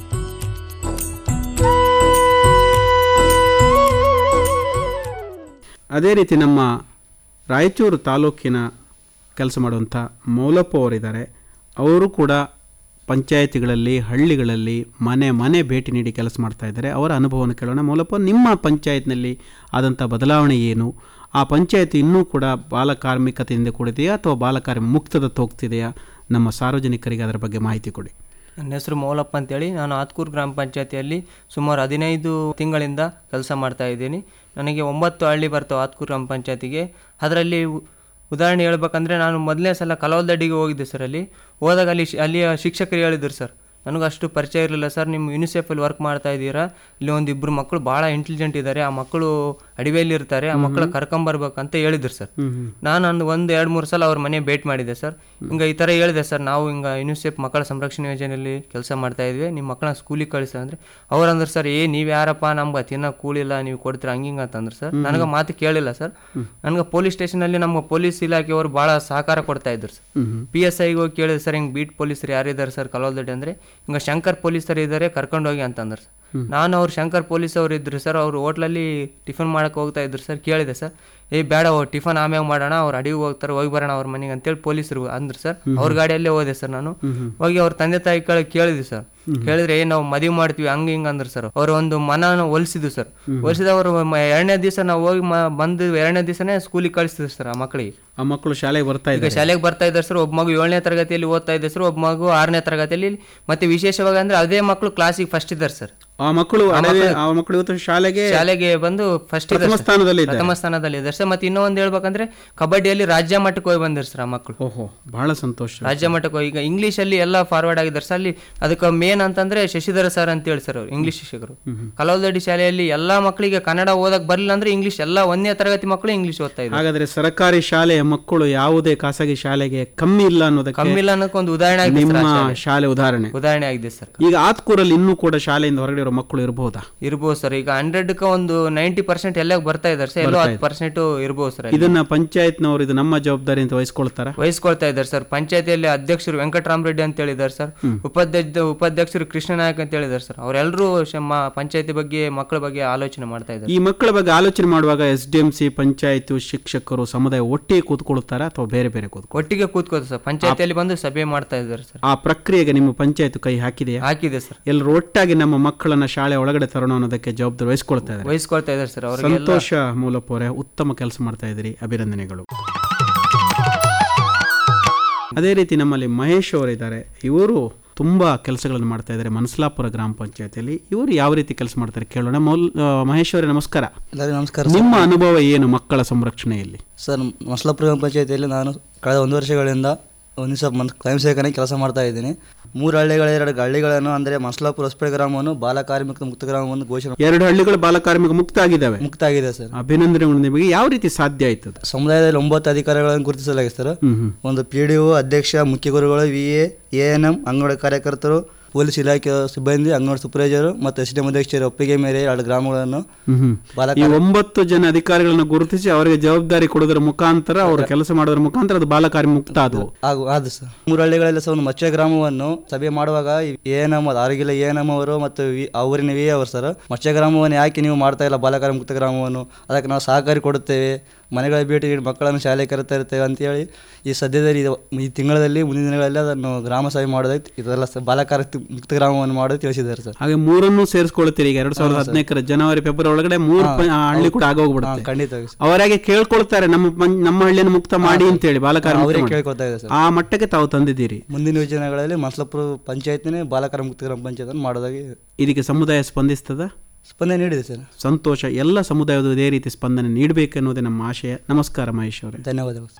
ಅದೇ ರೀತಿ ನಮ್ಮ ರಾಯಚೂರು ತಾಲೂಕಿನ ಕೆಲಸ ಮಾಡುವಂಥ ಮೌಲಪ್ಪ ಅವರಿದ್ದಾರೆ ಅವರು ಕೂಡ ಪಂಚಾಯತಿಗಳಲ್ಲಿ ಹಳ್ಳಿಗಳಲ್ಲಿ ಮನೆ ಮನೆ ಭೇಟಿ ನೀಡಿ ಕೆಲಸ ಮಾಡ್ತಾ ಇದ್ದಾರೆ ಅವರ ಅನುಭವವನ್ನು ಕೇಳೋಣ ಮೌಲಪ್ಪ ನಿಮ್ಮ ಪಂಚಾಯತ್ನಲ್ಲಿ ಆದಂಥ ಬದಲಾವಣೆ ಏನು ಆ ಪಂಚಾಯತ್ ಇನ್ನೂ ಕೂಡ ಬಾಲಕಾರ್ಮಿಕತೆಯಿಂದ ಕೂಡಿದೆಯಾ ಅಥವಾ ಬಾಲಕಾರ್ಮಿಕ ಮುಕ್ತದತ್ತ ಹೋಗ್ತಿದೆಯಾ ನಮ್ಮ ಸಾರ್ವಜನಿಕರಿಗೆ ಅದರ ಬಗ್ಗೆ ಮಾಹಿತಿ ಕೊಡಿ ನನ್ನ ಹೆಸರು ಮೌಲಪ್ಪ ಅಂತೇಳಿ ನಾನು ಆತ್ಕೂರು ಗ್ರಾಮ ಪಂಚಾಯತಿಯಲ್ಲಿ ಸುಮಾರು ಹದಿನೈದು ತಿಂಗಳಿಂದ ಕೆಲಸ ಮಾಡ್ತಾ ಇದ್ದೀನಿ ನನಗೆ ಒಂಬತ್ತು ಹಳ್ಳಿ ಬರ್ತವೆ ಆತ್ಕೂರು ಗ್ರಾಮ ಪಂಚಾಯತಿಗೆ ಅದರಲ್ಲಿ ಉ- ಉದಾಹರಣೆ ಹೇಳ್ಬೇಕಂದ್ರೆ ನಾನು ಮೊದಲನೇ ಸಲ ಕಲಾವಲ್ದಡ್ಡಿಗೆ ಹೋಗಿದ್ದೆ ಸರ್ ಅಲ್ಲಿ ಹೋದಾಗ ಅಲ್ಲಿ ಶಿ- ಅಲ್ಲಿಯ ಶಿಕ್ಷಕರು ಹೇಳಿದ್ರು ಸರ್ ನನಗೆ ಅಷ್ಟು ಪರಿಚಯ ಇರಲಿಲ್ಲ ಸರ್ ನಿಮ್ಮ ಯುನಿಸೆಫಲ್ಲಿ ವರ್ಕ್ ಮಾಡ್ತಾ ಇದ್ದೀರಾ ಇಲ್ಲಿ ಒಂದು ಇಬ್ಬರು ಮಕ್ಕಳು ಭಾಳ ಇಂಟೆಲಿಜೆಂಟ್ ಇದ್ದಾರೆ ಆ ಮಕ್ಕಳು ಅಡವಿಯಲ್ಲಿ ಇರ್ತಾರೆ ಆ ಮಕ್ಕಳ ಕರ್ಕೊಂಬರ್ಬೇಕಂತ ಹೇಳಿದ್ರು ಸರ್ ಹ್ಮ್ ಹ್ಮ್. ನಾನು ಒಂದು ಒಂದು ಎರಡು ಮೂರು ಸಲ ಅವ್ರ ಮನೆ ಭೇಟಿ ಮಾಡಿದ್ದೆ ಸರ್ ಹಿಂಗೆ ಈ ಥರ ಹೇಳಿದೆ ಸರ್ ನಾವು ಹಿಂಗೆ ಯುನಿಸೆಫ್ ಮಕ್ಕಳ ಸಂರಕ್ಷಣೆ ಯೋಜನೆಯಲ್ಲಿ ಕೆಲಸ ಮಾಡ್ತಾ ಇದ್ವಿ ನಿಮ್ಮ ಮಕ್ಕಳನ್ನ ಸ್ಕೂಲಿಗೆ ಕಳಿಸ ಅಂದ್ರೆ ಅವ್ರು ಅಂದ್ರು ಸರ್ ಏ ನೀವು ಯಾರಪ್ಪ ನಮ್ಗೆ ತಿನ್ನೋ ಕೂಲಿಲ್ಲ ನೀವು ಕೊಡ್ತೀರ ಹಂಗಿಂಗ ಅಂತಂದ್ರು ಸರ್ ಹ್ಮ್. ನನಗೆ ಮಾತು ಕೇಳಿಲ್ಲ ಸರ್ ನನಗೆ ಪೊಲೀಸ್ ಸ್ಟೇಷನಲ್ಲಿ ನಮ್ಮ ಪೊಲೀಸ್ ಇಲಾಖೆಯವರು ಭಾಳ ಸಹಕಾರ ಕೊಡ್ತಾ ಇದ್ರು ಸರ್ ಹ್ಮ್ ಹ್ಮ್. ಪಿ ಎಸ್ ಐಗೆ ಹೋಗಿ ಕೇಳಿದೆ ಸರ್ ಹಿಂಗೆ ಬೀಟ್ ಪೊಲೀಸರು ಯಾರಿದ್ದಾರೆ ಸರ್ ಕಲಾಲ್ದಡ್ಡಿ ಅಂದರೆ ಹಿಂಗೆ ಶಂಕರ್ ಪೊಲೀಸರು ಇದ್ದಾರೆ ಕರ್ಕೊಂಡು ಹೋಗಿ ಅಂತಂದ್ರು ಸರ್ ಹ್ಮ್. ನಾನು ಅವ್ರು ಶಂಕರ್ ಪೊಲೀಸ್ ಅವ್ರು ಇದ್ರು ಸರ್ ಅವ್ರು ಹೋಟ್ಲಲ್ಲಿ ಟಿಫನ್ ಮಾಡಕ್ಕೆ ಹೋಗ್ತಾ ಇದ್ರು ಸರ್ ಕೇಳಿದೆ ಸರ್ ಏ ಬೇಡ ಓ ಟಿಫನ್ ಆಮ್ಯಾಗ ಮಾಡೋಣ ಅವ್ರು ಅಡಿಗೆ ಹೋಗ್ತಾರೆ ಹೋಗಿ ಬರೋಣ ಅವ್ರ ಮನೆಗೆ ಅಂತೇಳಿ ಪೊಲೀಸರು ಅಂದ್ರು ಸರ್ ಹ್ಮ್. ಅವ್ರ ಗಾಡಿಯಲ್ಲೇ ಹೋದೆ ಸರ್ ನಾನು ಹ್ಮ್ ಹ್ಮ್. ಹೋಗಿ ಅವ್ರ ತಂದೆ ತಾಯಿ ಕೇಳಿ ಕೇಳಿದ್ವಿ ಸರ್ ಹ್ಮ್. ಕೇಳಿದ್ರೆ ಏ ನಾವು ಮದುವೆ ಮಾಡ್ತೀವಿ ಹಂಗೆ ಹಿಂಗೆ ಅಂದ್ರು ಸರ್ ಅವ್ರ ಒಂದು ಮನನ ಹೊಲಿಸಿದ್ವು ಸರ್ ಹ್ಮ್. ಹೊಲಿಸಿದ ಅವರು ಎರಡನೇ ದಿವಸ ನಾವು ಹೋಗಿ ಮ ಬಂದು ಎರಡನೇ ದಿವಸನೇ ಸ್ಕೂಲಿಗೆ ಕಳಿಸ್ತಿದ್ರು ಸರ್ ಆ ಮಕ್ಕಳಿಗೆ ಆ ಮಕ್ಕಳು ಶಾಲೆಗೆ ಬರ್ತಾ ಈಗ ಇದ್ದಾರೆ ಶಾಲೆಗೆ ಬರ್ತಾ ಇದ್ದಾರೆ ಸರ್ ಒಬ್ಬ ಮಗು ಏಳನೇ ತರಗತಿಯಲ್ಲಿ ಓದ್ತಾ ಇದೆ ಸರ್ ಒಬ್ಬ ಮಗು ಆರನೇ ತರಗತಿಯಲ್ಲಿ ಮತ್ತೆ ವಿಶೇಷವಾಗಿ ಅಂದ್ರೆ ಅದೇ ಮಕ್ಕಳು ಕ್ಲಾಸಿಗೆ ಫಸ್ಟ್ ಇದ್ದಾರೆ ಸರ್ ಆ ಮಕ್ಕಳು ಆ ಅಡವಿ ಮಕ್ಕಳು- ಆ ಮಕ್ಕಳು ಇವತ್ತು ಶಾಲೆಗೆ ಶಾಲೆಗೆ ಬಂದು ಫಸ್ಟ್ ಪ್ರಥಮ ಸ್ಥಾನದಲ್ಲಿ ಇದ್ದಾರೆ. ಪ್ರಥಮ ಸ್ಥಾನದಲ್ಲಿ ಇದ್ದಾರೆ ಸರ್ ಮತ್ತೆ ಇನ್ನೂ ಒಂದು ಹೇಳ್ಬೇಕಂದ್ರೆ ಕಬಡ್ಡಿಯಲ್ಲಿ ರಾಜ್ಯ ಮಟ್ಟಕ್ಕೆ ಹೋಗಿ ಬಂದಿರ್ ಸರ್ ಆ ಮಕ್ಕಳು ಓಹೋ ಬಹಳ ಸಂತೋಷ ರಾಜ್ಯ ಮಟ್ಟಕ್ಕೆ ಹೋಗಿ ಈಗ ಇಂಗ್ಲಿಷ್ ಅಲ್ಲಿ ಎಲ್ಲ ಫಾರ್ವರ್ಡ್ ಆಗಿದ್ದಾರೆ ಸರ್ ಅಲ್ಲಿ ಅದಕ್ಕೆ ಮೇನ್ ಅಂತಂದ್ರೆ ಶಶಿಧರ ಸರ್ ಅಂತ ಹೇಳಿ ಸರ್ ಅವರು ಇಂಗ್ಲಿಷ್ ಶಿಕ್ಷಕರು ಕಲಾವದಡ್ಡಿ ಶಾಲೆಯಲ್ಲಿ ಎಲ್ಲಾ ಮಕ್ಕಳಿಗೆ ಕನ್ನಡ ಓದಕ್ ಬರಲಿಲ್ಲ ಅಂದ್ರೆ ಇಂಗ್ಲಿಷ್ ಎಲ್ಲ ಒಂದನೇ ತರಗತಿ ಮಕ್ಕಳು ಇಂಗ್ಲಿಷ್ ಓದ್ತಾ ಇದ್ದಾರೆ ಹಾಗಾದ್ರೆ ಸರ್ಕಾರಿ ಶಾಲೆಯ ಮಕ್ಕಳು ಯಾವುದೇ ಖಾಸಗಿ ಶಾಲೆಗೆ ಕಮ್ಮಿ ಇಲ್ಲ ಅನ್ನೋದಕ್ಕೆ ಕಮ್ಮಿ ಇಲ್ಲ ಅನ್ನೋಕೆ ಒಂದು ಉದಾಹರಣೆ ಆಗಿದೆ ಸರ್ ಆ ನಿಮ್ಮ ಶಾಲೆ. ಶಾಲೆ ಉದಾಹರಣೆ ಉದಾಹರಣೆ ಆಗಿದೆ ಸರ್ ಈಗ ಆತ್ಕೂರಲ್ಲಿ ಇನ್ನೂ ಕೂಡ ಶಾಲೆಯಿಂದ ಹೊರಗಡೆ ಇರೋ ಮಕ್ಕಳು ಇರಬಹುದಾ ಇರ್ಬೋದು ಸರ್ ಈಗ ಹಂಡ್ರೆಡ್ಗೆ ಒಂದು ನೈಂಟಿ ಪರ್ಸೆಂಟ್ ಎಲ್ಲ ಬರ್ತಾ ಇದ್ದಾರೆ ಸರ್ ಎಲ್ಲೋ ಬರ್ತಾ ಹತ್ತು ಇದೆ. ಪರ್ಸೆಂಟ್ ಇರ್ಬೋದು ಸರ್ ಅಲ್ಲಿ. ಇದನ್ನ ಪಂಚಾಯತ್ನವರು ಇದು ನಮ್ಮ ಜವಾಬ್ದಾರಿ ಅಂತ ವಹಿಸ್ಕೊಳ್ತಾರ ವಹಿಸ್ಕೊಳ್ತಾ ಇದ್ದಾರೆ ಸರ್ ಪಂಚಾಯತಿಯಲ್ಲಿ ಅಧ್ಯಕ್ಷರು ವೆಂಕಟರಾಮರೆಡ್ಡಿ ಅಂತ ಹೇಳಿದ್ದಾರೆ ಸರ್ ಉಪಾಧ್ಯಕ್ಷ ಉಪಾಧ್ಯಕ್ಷರು ಕೃಷ್ಣ ನಾಯಕ್ ಅಂತ ಹೇಳಿದ್ದಾರೆ ಸರ್ ಅವರೆಲ್ಲರೂ ನಮ್ಮ ಪಂಚಾಯತಿ ಬಗ್ಗೆ ಮಕ್ಕಳ ಬಗ್ಗೆ ಆಲೋಚನೆ ಮಾಡ್ತಾ ಇದ್ದಾರೆ ಈ ಮಕ್ಕಳ ಬಗ್ಗೆ ಆಲೋಚನೆ ಮಾಡುವಾಗ S D M C panchayat ಶಿಕ್ಷಕರು ಸಮುದಾಯ ಒಟ್ಟಿಗೆ ಕೂತ್ಕೊಳ್ತಾರ ಅಥವಾ ಬೇರೆ ಬೇರೆ ಕೂತ್ಕೊ ಒಟ್ಟಿಗೆ ಕೂತ್ಕೋದು ಸರ್ ಪಂಚಾಯತಿಯಲ್ಲಿ ಬಂದು ಸಭೆ ಮಾಡ್ತಾ ಇದ್ದಾರೆ ಸರ್ ಆ ಪ್ರಕ್ರಿಯೆಗೆ ನಿಮ್ಮ ಪಂಚಾಯತ್ ಕೈ ಹಾಕಿದೆಯಾ ಹಾಕಿದೆ ಸರ್ ಎಲ್ಲರೂ ಒಟ್ಟಾಗಿ ನಮ್ಮ ಮಕ್ಕಳನ್ನ ಶಾಲೆ ಒಳಗಡೆ ತರೋಣ ಅನ್ನೋದಕ್ಕೆ ಜವಾಬ್ದಾರಿ ವಹಿಸ್ಕೊಳ್ತಾ ಇದ್ದಾರೆ ವಹಿಸ್ಕೊಳ್ತಾ ಇದ್ದಾರೆ ಸರ್ ಅವರಿಗೆ ಸಂತೋಷ ಮೂಲಪ ಅವರೇ ಉತ್ತಮ ಕೆಲಸ ಮಾಡ್ತಾ ಇದ್ದೀರಿ ಅಭಿನಂದನೆಗಳು ಅದೇ ರೀತಿ ನಮ್ಮಲ್ಲಿ ಮಹೇಶ್ ಅವರಿದ್ದಾರೆ ಇವರು ತುಂಬಾ ಕೆಲಸಗಳನ್ನು ಮಾಡ್ತಾ ಇದ್ದಾರೆ ಮನಸ್ಲಾಪುರ ಗ್ರಾಮ ಪಂಚಾಯತಿಯಲ್ಲಿ ಇವರು ಯಾವ ರೀತಿ ಕೆಲಸ ಮಾಡ್ತಾರೆ ಕೇಳೋಣ ಮೌಲ್ ಆ, ಮಹೇಶ್ ಅವರೇ ನಮಸ್ಕಾರ ಎಲ್ಲರಿಗೂ ನಮಸ್ಕಾರ ಸರ್. ನಿಮ್ಮ ಅನುಭವ ಏನು ಮಕ್ಕಳ ಸಂರಕ್ಷಣೆಯಲ್ಲಿ ಸರ್ ಮಸಲಾಪುರ ಗ್ರಾಮ ಪಂಚಾಯತಿಯಲ್ಲಿ ನಾನು ಕಳೆದ ಒಂದು ವರ್ಷಗಳಿಂದ ಒಂದು ದಿವಸ ಮನ್ ಸ್ವಯಂ ಸೇವಕನಾಗಿ ಕೆಲಸ ಮಾಡ್ತಾ ಇದ್ದೀನಿ ಮೂರು ಹಳ್ಳಿಗಳ ಎರಡು ಹಳ್ಳಿಗಳನ್ನು ಅಂದರೆ ಮಸಲಾಪುರ ಹೊಸಪೇಟೆ ಗ್ರಾಮವನ್ನು ಬಾಲ ಕಾರ್ಮಿಕ ಮುಕ್ತ ಗ್ರಾಮವನ್ನು ಘೋಷಣೆ ಎರಡು ಹಳ್ಳಿಗಳು ಬಾಲಕಾರ್ಮಿಕ ಮುಕ್ತ ಆಗಿದ್ದಾವೆ ಮುಕ್ತ ಆಗಿದೆ ಸರ್ ಅಭಿನಂದನೆಗಳು ನಿಮಗೆ ಯಾವ ರೀತಿ ಸಾಧ್ಯ ಆಯ್ತು ಅದು? ಸಮುದಾಯದಲ್ಲಿ ಒಂಬತ್ತು ಅಧಿಕಾರಿಗಳನ್ನು ಗುರುತಿಸಲಾಗಿದೆ ಸರ್ ಹ್ಮ್ ಹ್ಮ್. ಒಂದು ಪಿ ಡಿ ಒ ಅಧ್ಯಕ್ಷ ಮುಖ್ಯ ಗುರುಗಳು V A N M anganwadi ಕಾರ್ಯಕರ್ತರು ಪೊಲೀಸ್ ಇಲಾಖೆ ಸಿಬ್ಬಂದಿ ಅಂಗನವಾಡಿ ಸೂಪರ್ವೈಸರು ಮತ್ತು ಎಸ್ ಡಿ ಎಂ ಅಧ್ಯಕ್ಷರ ಒಪ್ಪಿಗೆ ಮೇರೆ ಎರಡು ಗ್ರಾಮಗಳನ್ನು ಹ್ಮ್ ಹ್ಮ್. ಬಾಲ ಈ ಒಂಬತ್ತು ಜನ ಅಧಿಕಾರಿಗಳನ್ನು ಗುರುತಿಸಿ ಅವರಿಗೆ ಜವಾಬ್ದಾರಿ ಕೊಡೋದ್ರ ಮುಖಾಂತರ ಅವರು ಕೆಲಸ ಮಾಡೋದ್ರ ಮುಖಾಂತರ ಅದು ಬಾಲಕಾರ್ಯ ಮುಕ್ತ ಅದು ಆಗು ಅದು ಸರ್ ಮೂರು ಹಳ್ಳಿಗಳಲ್ಲಿ ಸಹ ಒಂದು ಮಚ್ಚೆ ಗ್ರಾಮವನ್ನು ಸಭೆ ಮಾಡುವಾಗ ಎ ಎನ್ ಎಂ ಆರೋಗ್ಯ ಎ ಎನ್ ಎಂ ಅವರು ಮತ್ತು ವಿ ಆ ಊರಿನ ವಿ ಅವರು ಸರ್ ಮಚ್ಚೆ ಗ್ರಾಮವನ್ನು ಯಾಕೆ ನೀವು ಮಾಡ್ತಾ ಇಲ್ಲ ಬಾಲಕಾರ ಮುಕ್ತ ಗ್ರಾಮವನ್ನು ಅದಕ್ಕೆ ನಾವು ಸಹಕಾರಿ ಕೊಡುತ್ತೇವೆ ಮನೆಗಳ ಭೇಟಿ ನೀಡಿ ಮಕ್ಕಳನ್ನು ಶಾಲೆ ಕರೆತಾ ಇರ್ತೇವೆ ಅಂತೇಳಿ ಈ ಸದ್ಯದಲ್ಲಿ ಇದು- ಈ ತಿಂಗಳಲ್ಲಿ ಮುಂದಿನ ದಿನಗಳಲ್ಲಿ ಅದನ್ನು ಗ್ರಾಮ ಸಭೆ ಮಾಡೋದೈತೆ ಇದೆಲ್ಲ ಸ- ಬಾಲಕಾರ ತಿ- ಮುಕ್ತ ಗ್ರಾಮವನ್ನು ಮಾಡೋದು ತಿಳಿಸಿದ್ದಾರೆ ಸರ್ ಹಾಗೆ ಮೂರನ್ನು ಸೇರಿಸ್ಕೊಳ್ತೀರಿ ಈಗ ಎರಡ್ ಸಾವಿರದ ಹಾ, ಸರ್. ಹದಿನೈದರ ಜನವರಿ ಫೆಬ್ರವರಿ ಒಳಗಡೆ ಮೂರು ಹಾ, ಪ- ಆ ಹಳ್ಳಿ ಹೌದು. ಕೂಡ ಆಗೋಗ್ಬಿಡುತ್ತೆ ಹಾ, ಖಂಡಿತವಾಗಿ ಸರ್. ಅವರಾಗೆ ಕೇಳ್ಕೊಳ್ತಾರೆ ನಮ್ಮ ಪಂ- ನಮ್ಮ ಹಳ್ಳಿಯನ್ನು ಮುಕ್ತ ಮಾಡಿ ಹಾ, ಅಂತೇಳಿ ಬಾಲಕಾರ್ಯ ಅವರೇ ಮುಕ್ತ ಮಾಡಿ. ಕೇಳ್ಕೊಳ್ತಾ ಇದೆ ಸರ್. ಆ ಮಟ್ಟಕ್ಕೆ ತಾವು ತಂದಿದ್ದೀರಿ ಮುಂದಿನ ಯೋಜನೆಗಳಲ್ಲಿ ಮಸಲಾಪುರ ಪಂಚಾಯತ್ನೇ ಬಾಲಕಾರ ಮುಕ್ತ ಗ್ರಾಮ ಪಂಚಾಯತ್ ಮಾಡೋದಾಗಿ ಇದಕ್ಕೆ ಸಮುದಾಯ ಸ್ಪಂದಿಸ್ತದ ಸ್ಪಂದನೆ ನೀಡಿದೆ ಸರ್ ಸಂತೋಷ ಎಲ್ಲ ಸಮುದಾಯದ ಇದೇ ರೀತಿ ಸ್ಪಂದನೆ ನೀಡಬೇಕು ಅನ್ನೋದೇ ನಮ್ಮ ಆಶಯ ನಮಸ್ಕಾರ ಮಹೇಶ್ ಅವರೇ ಧನ್ಯವಾದಗಳು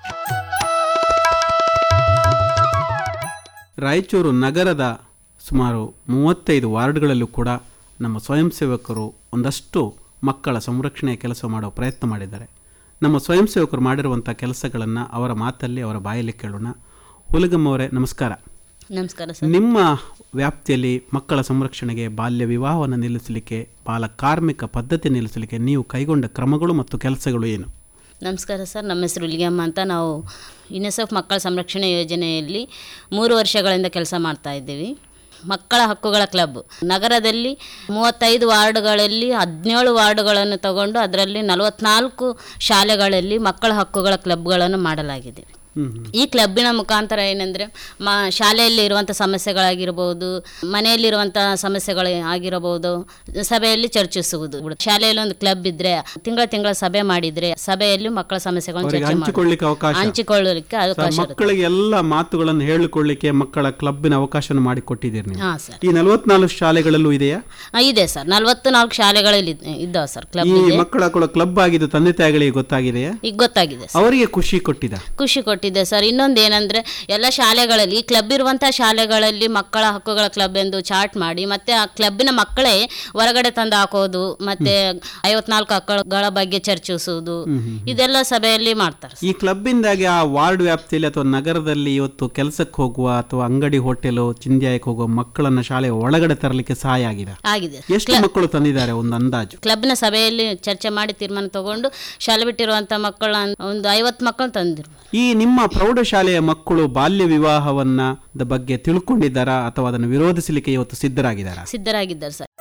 ರಾಯಚೂರು ನಗರದ ಸುಮಾರು ಮೂವತ್ತೈದು ವಾರ್ಡ್ಗಳಲ್ಲೂ ಕೂಡ ನಮ್ಮ ಸ್ವಯಂ ಸೇವಕರು ಒಂದಷ್ಟು ಮಕ್ಕಳ ಸಂರಕ್ಷಣೆಯ ಕೆಲಸ ಮಾಡೋ ಪ್ರಯತ್ನ ಮಾಡಿದ್ದಾರೆ ನಮ್ಮ ಸ್ವಯಂ ಸೇವಕರು ಮಾಡಿರುವಂಥ ಕೆಲಸಗಳನ್ನು ಅವರ ಮಾತಲ್ಲಿ ಅವರ ಬಾಯಲ್ಲಿ ಕೇಳೋಣ ಹುಲಗಮ್ಮ ಅವರೇ ನಮಸ್ಕಾರ ನಮಸ್ಕಾರ ಸರ್ ನಿಮ್ಮ ವ್ಯಾಪ್ತಿಯಲ್ಲಿ ಮಕ್ಕಳ ಸಂರಕ್ಷಣೆಗೆ ಬಾಲ್ಯ ವಿವಾಹವನ್ನು ನಿಲ್ಲಿಸಲಿಕ್ಕೆ ಬಾಲ ಕಾರ್ಮಿಕ ಪದ್ಧತಿ ನಿಲ್ಲಿಸಲಿಕ್ಕೆ ನೀವು ಕೈಗೊಂಡ ಕ್ರಮಗಳು ಮತ್ತು ಕೆಲಸಗಳು ಏನು ನಮಸ್ಕಾರ ಸರ್ ನಮ್ಮ ಹೆಸರು ಇಲ್ಗಮ್ಮ ಅಂತ ನಾವು ಯುನಿಸೆಫ್ ಮಕ್ಕಳ ಸಂರಕ್ಷಣೆ ಯೋಜನೆಯಲ್ಲಿ ಮೂರು ವರ್ಷಗಳಿಂದ ಕೆಲಸ ಮಾಡ್ತಾ ಇದ್ದೀವಿ ಮಕ್ಕಳ ಹಕ್ಕುಗಳ ಕ್ಲಬ್ ನಗರದಲ್ಲಿ ಮೂವತ್ತೈದು ವಾರ್ಡ್ಗಳಲ್ಲಿ ಹದಿನೇಳು ವಾರ್ಡ್ಗಳನ್ನು ತಗೊಂಡು ಅದರಲ್ಲಿ ನಲವತ್ನಾಲ್ಕು ಶಾಲೆಗಳಲ್ಲಿ ಮಕ್ಕಳ ಹಕ್ಕುಗಳ ಕ್ಲಬ್ಗಳನ್ನು ಮಾಡಲಾಗಿದೆ ಈ ಕ್ಲಬ್ಬಿನ ಮುಖಾಂತರ ಏನಂದರೆ ಮ ಶಾಲೆಯಲ್ಲಿ ಇರುವಂಥ ಸಮಸ್ಯೆಗಳಾಗಿರ್ಬೋದು ಮನೆಯಲ್ಲಿರುವಂಥ ಸಮಸ್ಯೆಗಳು ಆಗಿರಬಹುದು ಸಭೆಯಲ್ಲಿ ಚರ್ಚಿಸುವುದು ಶಾಲೆಯಲ್ಲಿ ಒಂದು ಕ್ಲಬ್ ಇದ್ದರೆ ತಿಂಗಳ ತಿಂಗಳ ಸಭೆ ಮಾಡಿದರೆ ಸಭೆಯಲ್ಲಿ ಮಕ್ಕಳ ಸಮಸ್ಯೆಗಳನ್ನು ಅವರಿಗೆ ಚರ್ಚೆ ಹಂಚಿಕೊಳ್ಳಿಕ್ಕೆ ಅವಕಾಶ ಹಂಚಿಕೊಳ್ಳಲಿಕ್ಕೆ ಸರ್, ಅವಕಾಶ ಇರುತ್ತೆ ಮಕ್ಕಳಿಗೆ ಎಲ್ಲ ಮಾತುಗಳನ್ನು ಹೇಳಿಕೊಳ್ಳಿಕ್ಕೆ ಮಕ್ಕಳ ಕ್ಲಬ್ಬಿನ ಅವಕಾಶವನ್ನು ಮಾಡಿಕೊಟ್ಟಿದ್ದೀರಿ ನೀವು ಹಾಂ ಸರ್ ಈ ನಲವತ್ನಾಲ್ಕು ಶಾಲೆಗಳಲ್ಲೂ ಇದೆಯಾ ಆ, ಇದೆ ಸರ್ ನಲವತ್ತು ನಾಲ್ಕು ಶಾಲೆಗಳಲ್ಲಿ ಇದ್ದಾವೆ ಸರ್ ಕ್ಲಬ್ ಈ ಇದೆ ಮಕ್ಕಳ ಕೂಡ ಕ್ಲಬ್ ಆಗಿದ್ದು ತಂದೆ ತಾಯಿಗಳಿಗೆ ಗೊತ್ತಾಗಿದೆಯಾ ಈಗ ಗೊತ್ತಾಗಿದೆ ಸರ್ ಅವರಿಗೆ ಖುಷಿ ಕೊಟ್ಟಿದ ಖುಷಿ ಕೊಟ್ಟಿದೆ ಸರ್ ಇನ್ನೊಂದು ಏನಂದ್ರೆ ಎಲ್ಲ ಶಾಲೆಗಳಲ್ಲಿ ಈ ಕ್ಲಬ್ ಇರುವಂಥ ಶಾಲೆಗಳಲ್ಲಿ ಮಕ್ಕಳ ಹಕ್ಕುಗಳ ಕ್ಲಬ್ ಎಂದು ಚಾರ್ಟ್ ಮಾಡಿ ಮತ್ತೆ ಆ ಕ್ಲಬ್ಬಿನ ಮಕ್ಕಳೇ ಹೊರಗಡೆ ತಂದು ಹಾಕೋದು ಮತ್ತೆ ಐವತ್ನಾಲ್ಕು ಹಕ್ಕುಗಳ ಬಗ್ಗೆ ಚರ್ಚಿಸುವುದು ಇದೆಲ್ಲ ಸಭೆಯಲ್ಲಿ ಮಾಡ್ತಾರೆ ಈ ಕ್ಲಬ್ಬಿಂದಾಗಿ ಆ ವಾರ್ಡ್ ವ್ಯಾಪ್ತಿಯಲ್ಲಿ ಅಥವಾ ನಗರದಲ್ಲಿ ಇವತ್ತು ಕೆಲಸಕ್ಕೆ ಹೋಗುವ ಅಥವಾ ಅಂಗಡಿ ಹೋಟೆಲು ಚಿಂದ್ಯಾಯಕ್ಕೆ ಹೋಗುವ ಮಕ್ಕಳನ್ನ ಶಾಲೆಯ ಒಳಗಡೆ ತರಲಿಕ್ಕೆ ಸಹಾಯ ಆಗಿದೆ ಆಗಿದೆ ಎಷ್ಟು ಮಕ್ಕಳು ತಂದಿದ್ದಾರೆ ಒಂದು ಅಂದಾಜು ಕ್ಲಬ್ನ ಸಭೆಯಲ್ಲಿ ಚರ್ಚೆ ಮಾಡಿ ತೀರ್ಮಾನ ತಗೊಂಡು ಶಾಲೆ ಬಿಟ್ಟಿರುವಂಥ ಮಕ್ಕಳ ಒಂದು ಐವತ್ತು ಮಕ್ಕಳು ತಂದಿರು ಈ ನಿಮ್ಮ ಪ್ರೌಢಶಾಲೆಯ ಮಕ್ಕಳು ಬಾಲ್ಯ ವಿವಾಹವನ್ನ ದ ಬಗ್ಗೆ ತಿಳ್ಕೊಂಡಿದ್ದಾರಾ ಅಥವಾ ಅದನ್ನು ವಿರೋಧಿಸಲಿಕ್ಕೆ ಇವತ್ತು ಸಿದ್ಧರಾಗಿದ್ದಾರಾ ಸಿದ್ಧರಾಗಿದ್ದಾರೆ ಸರ್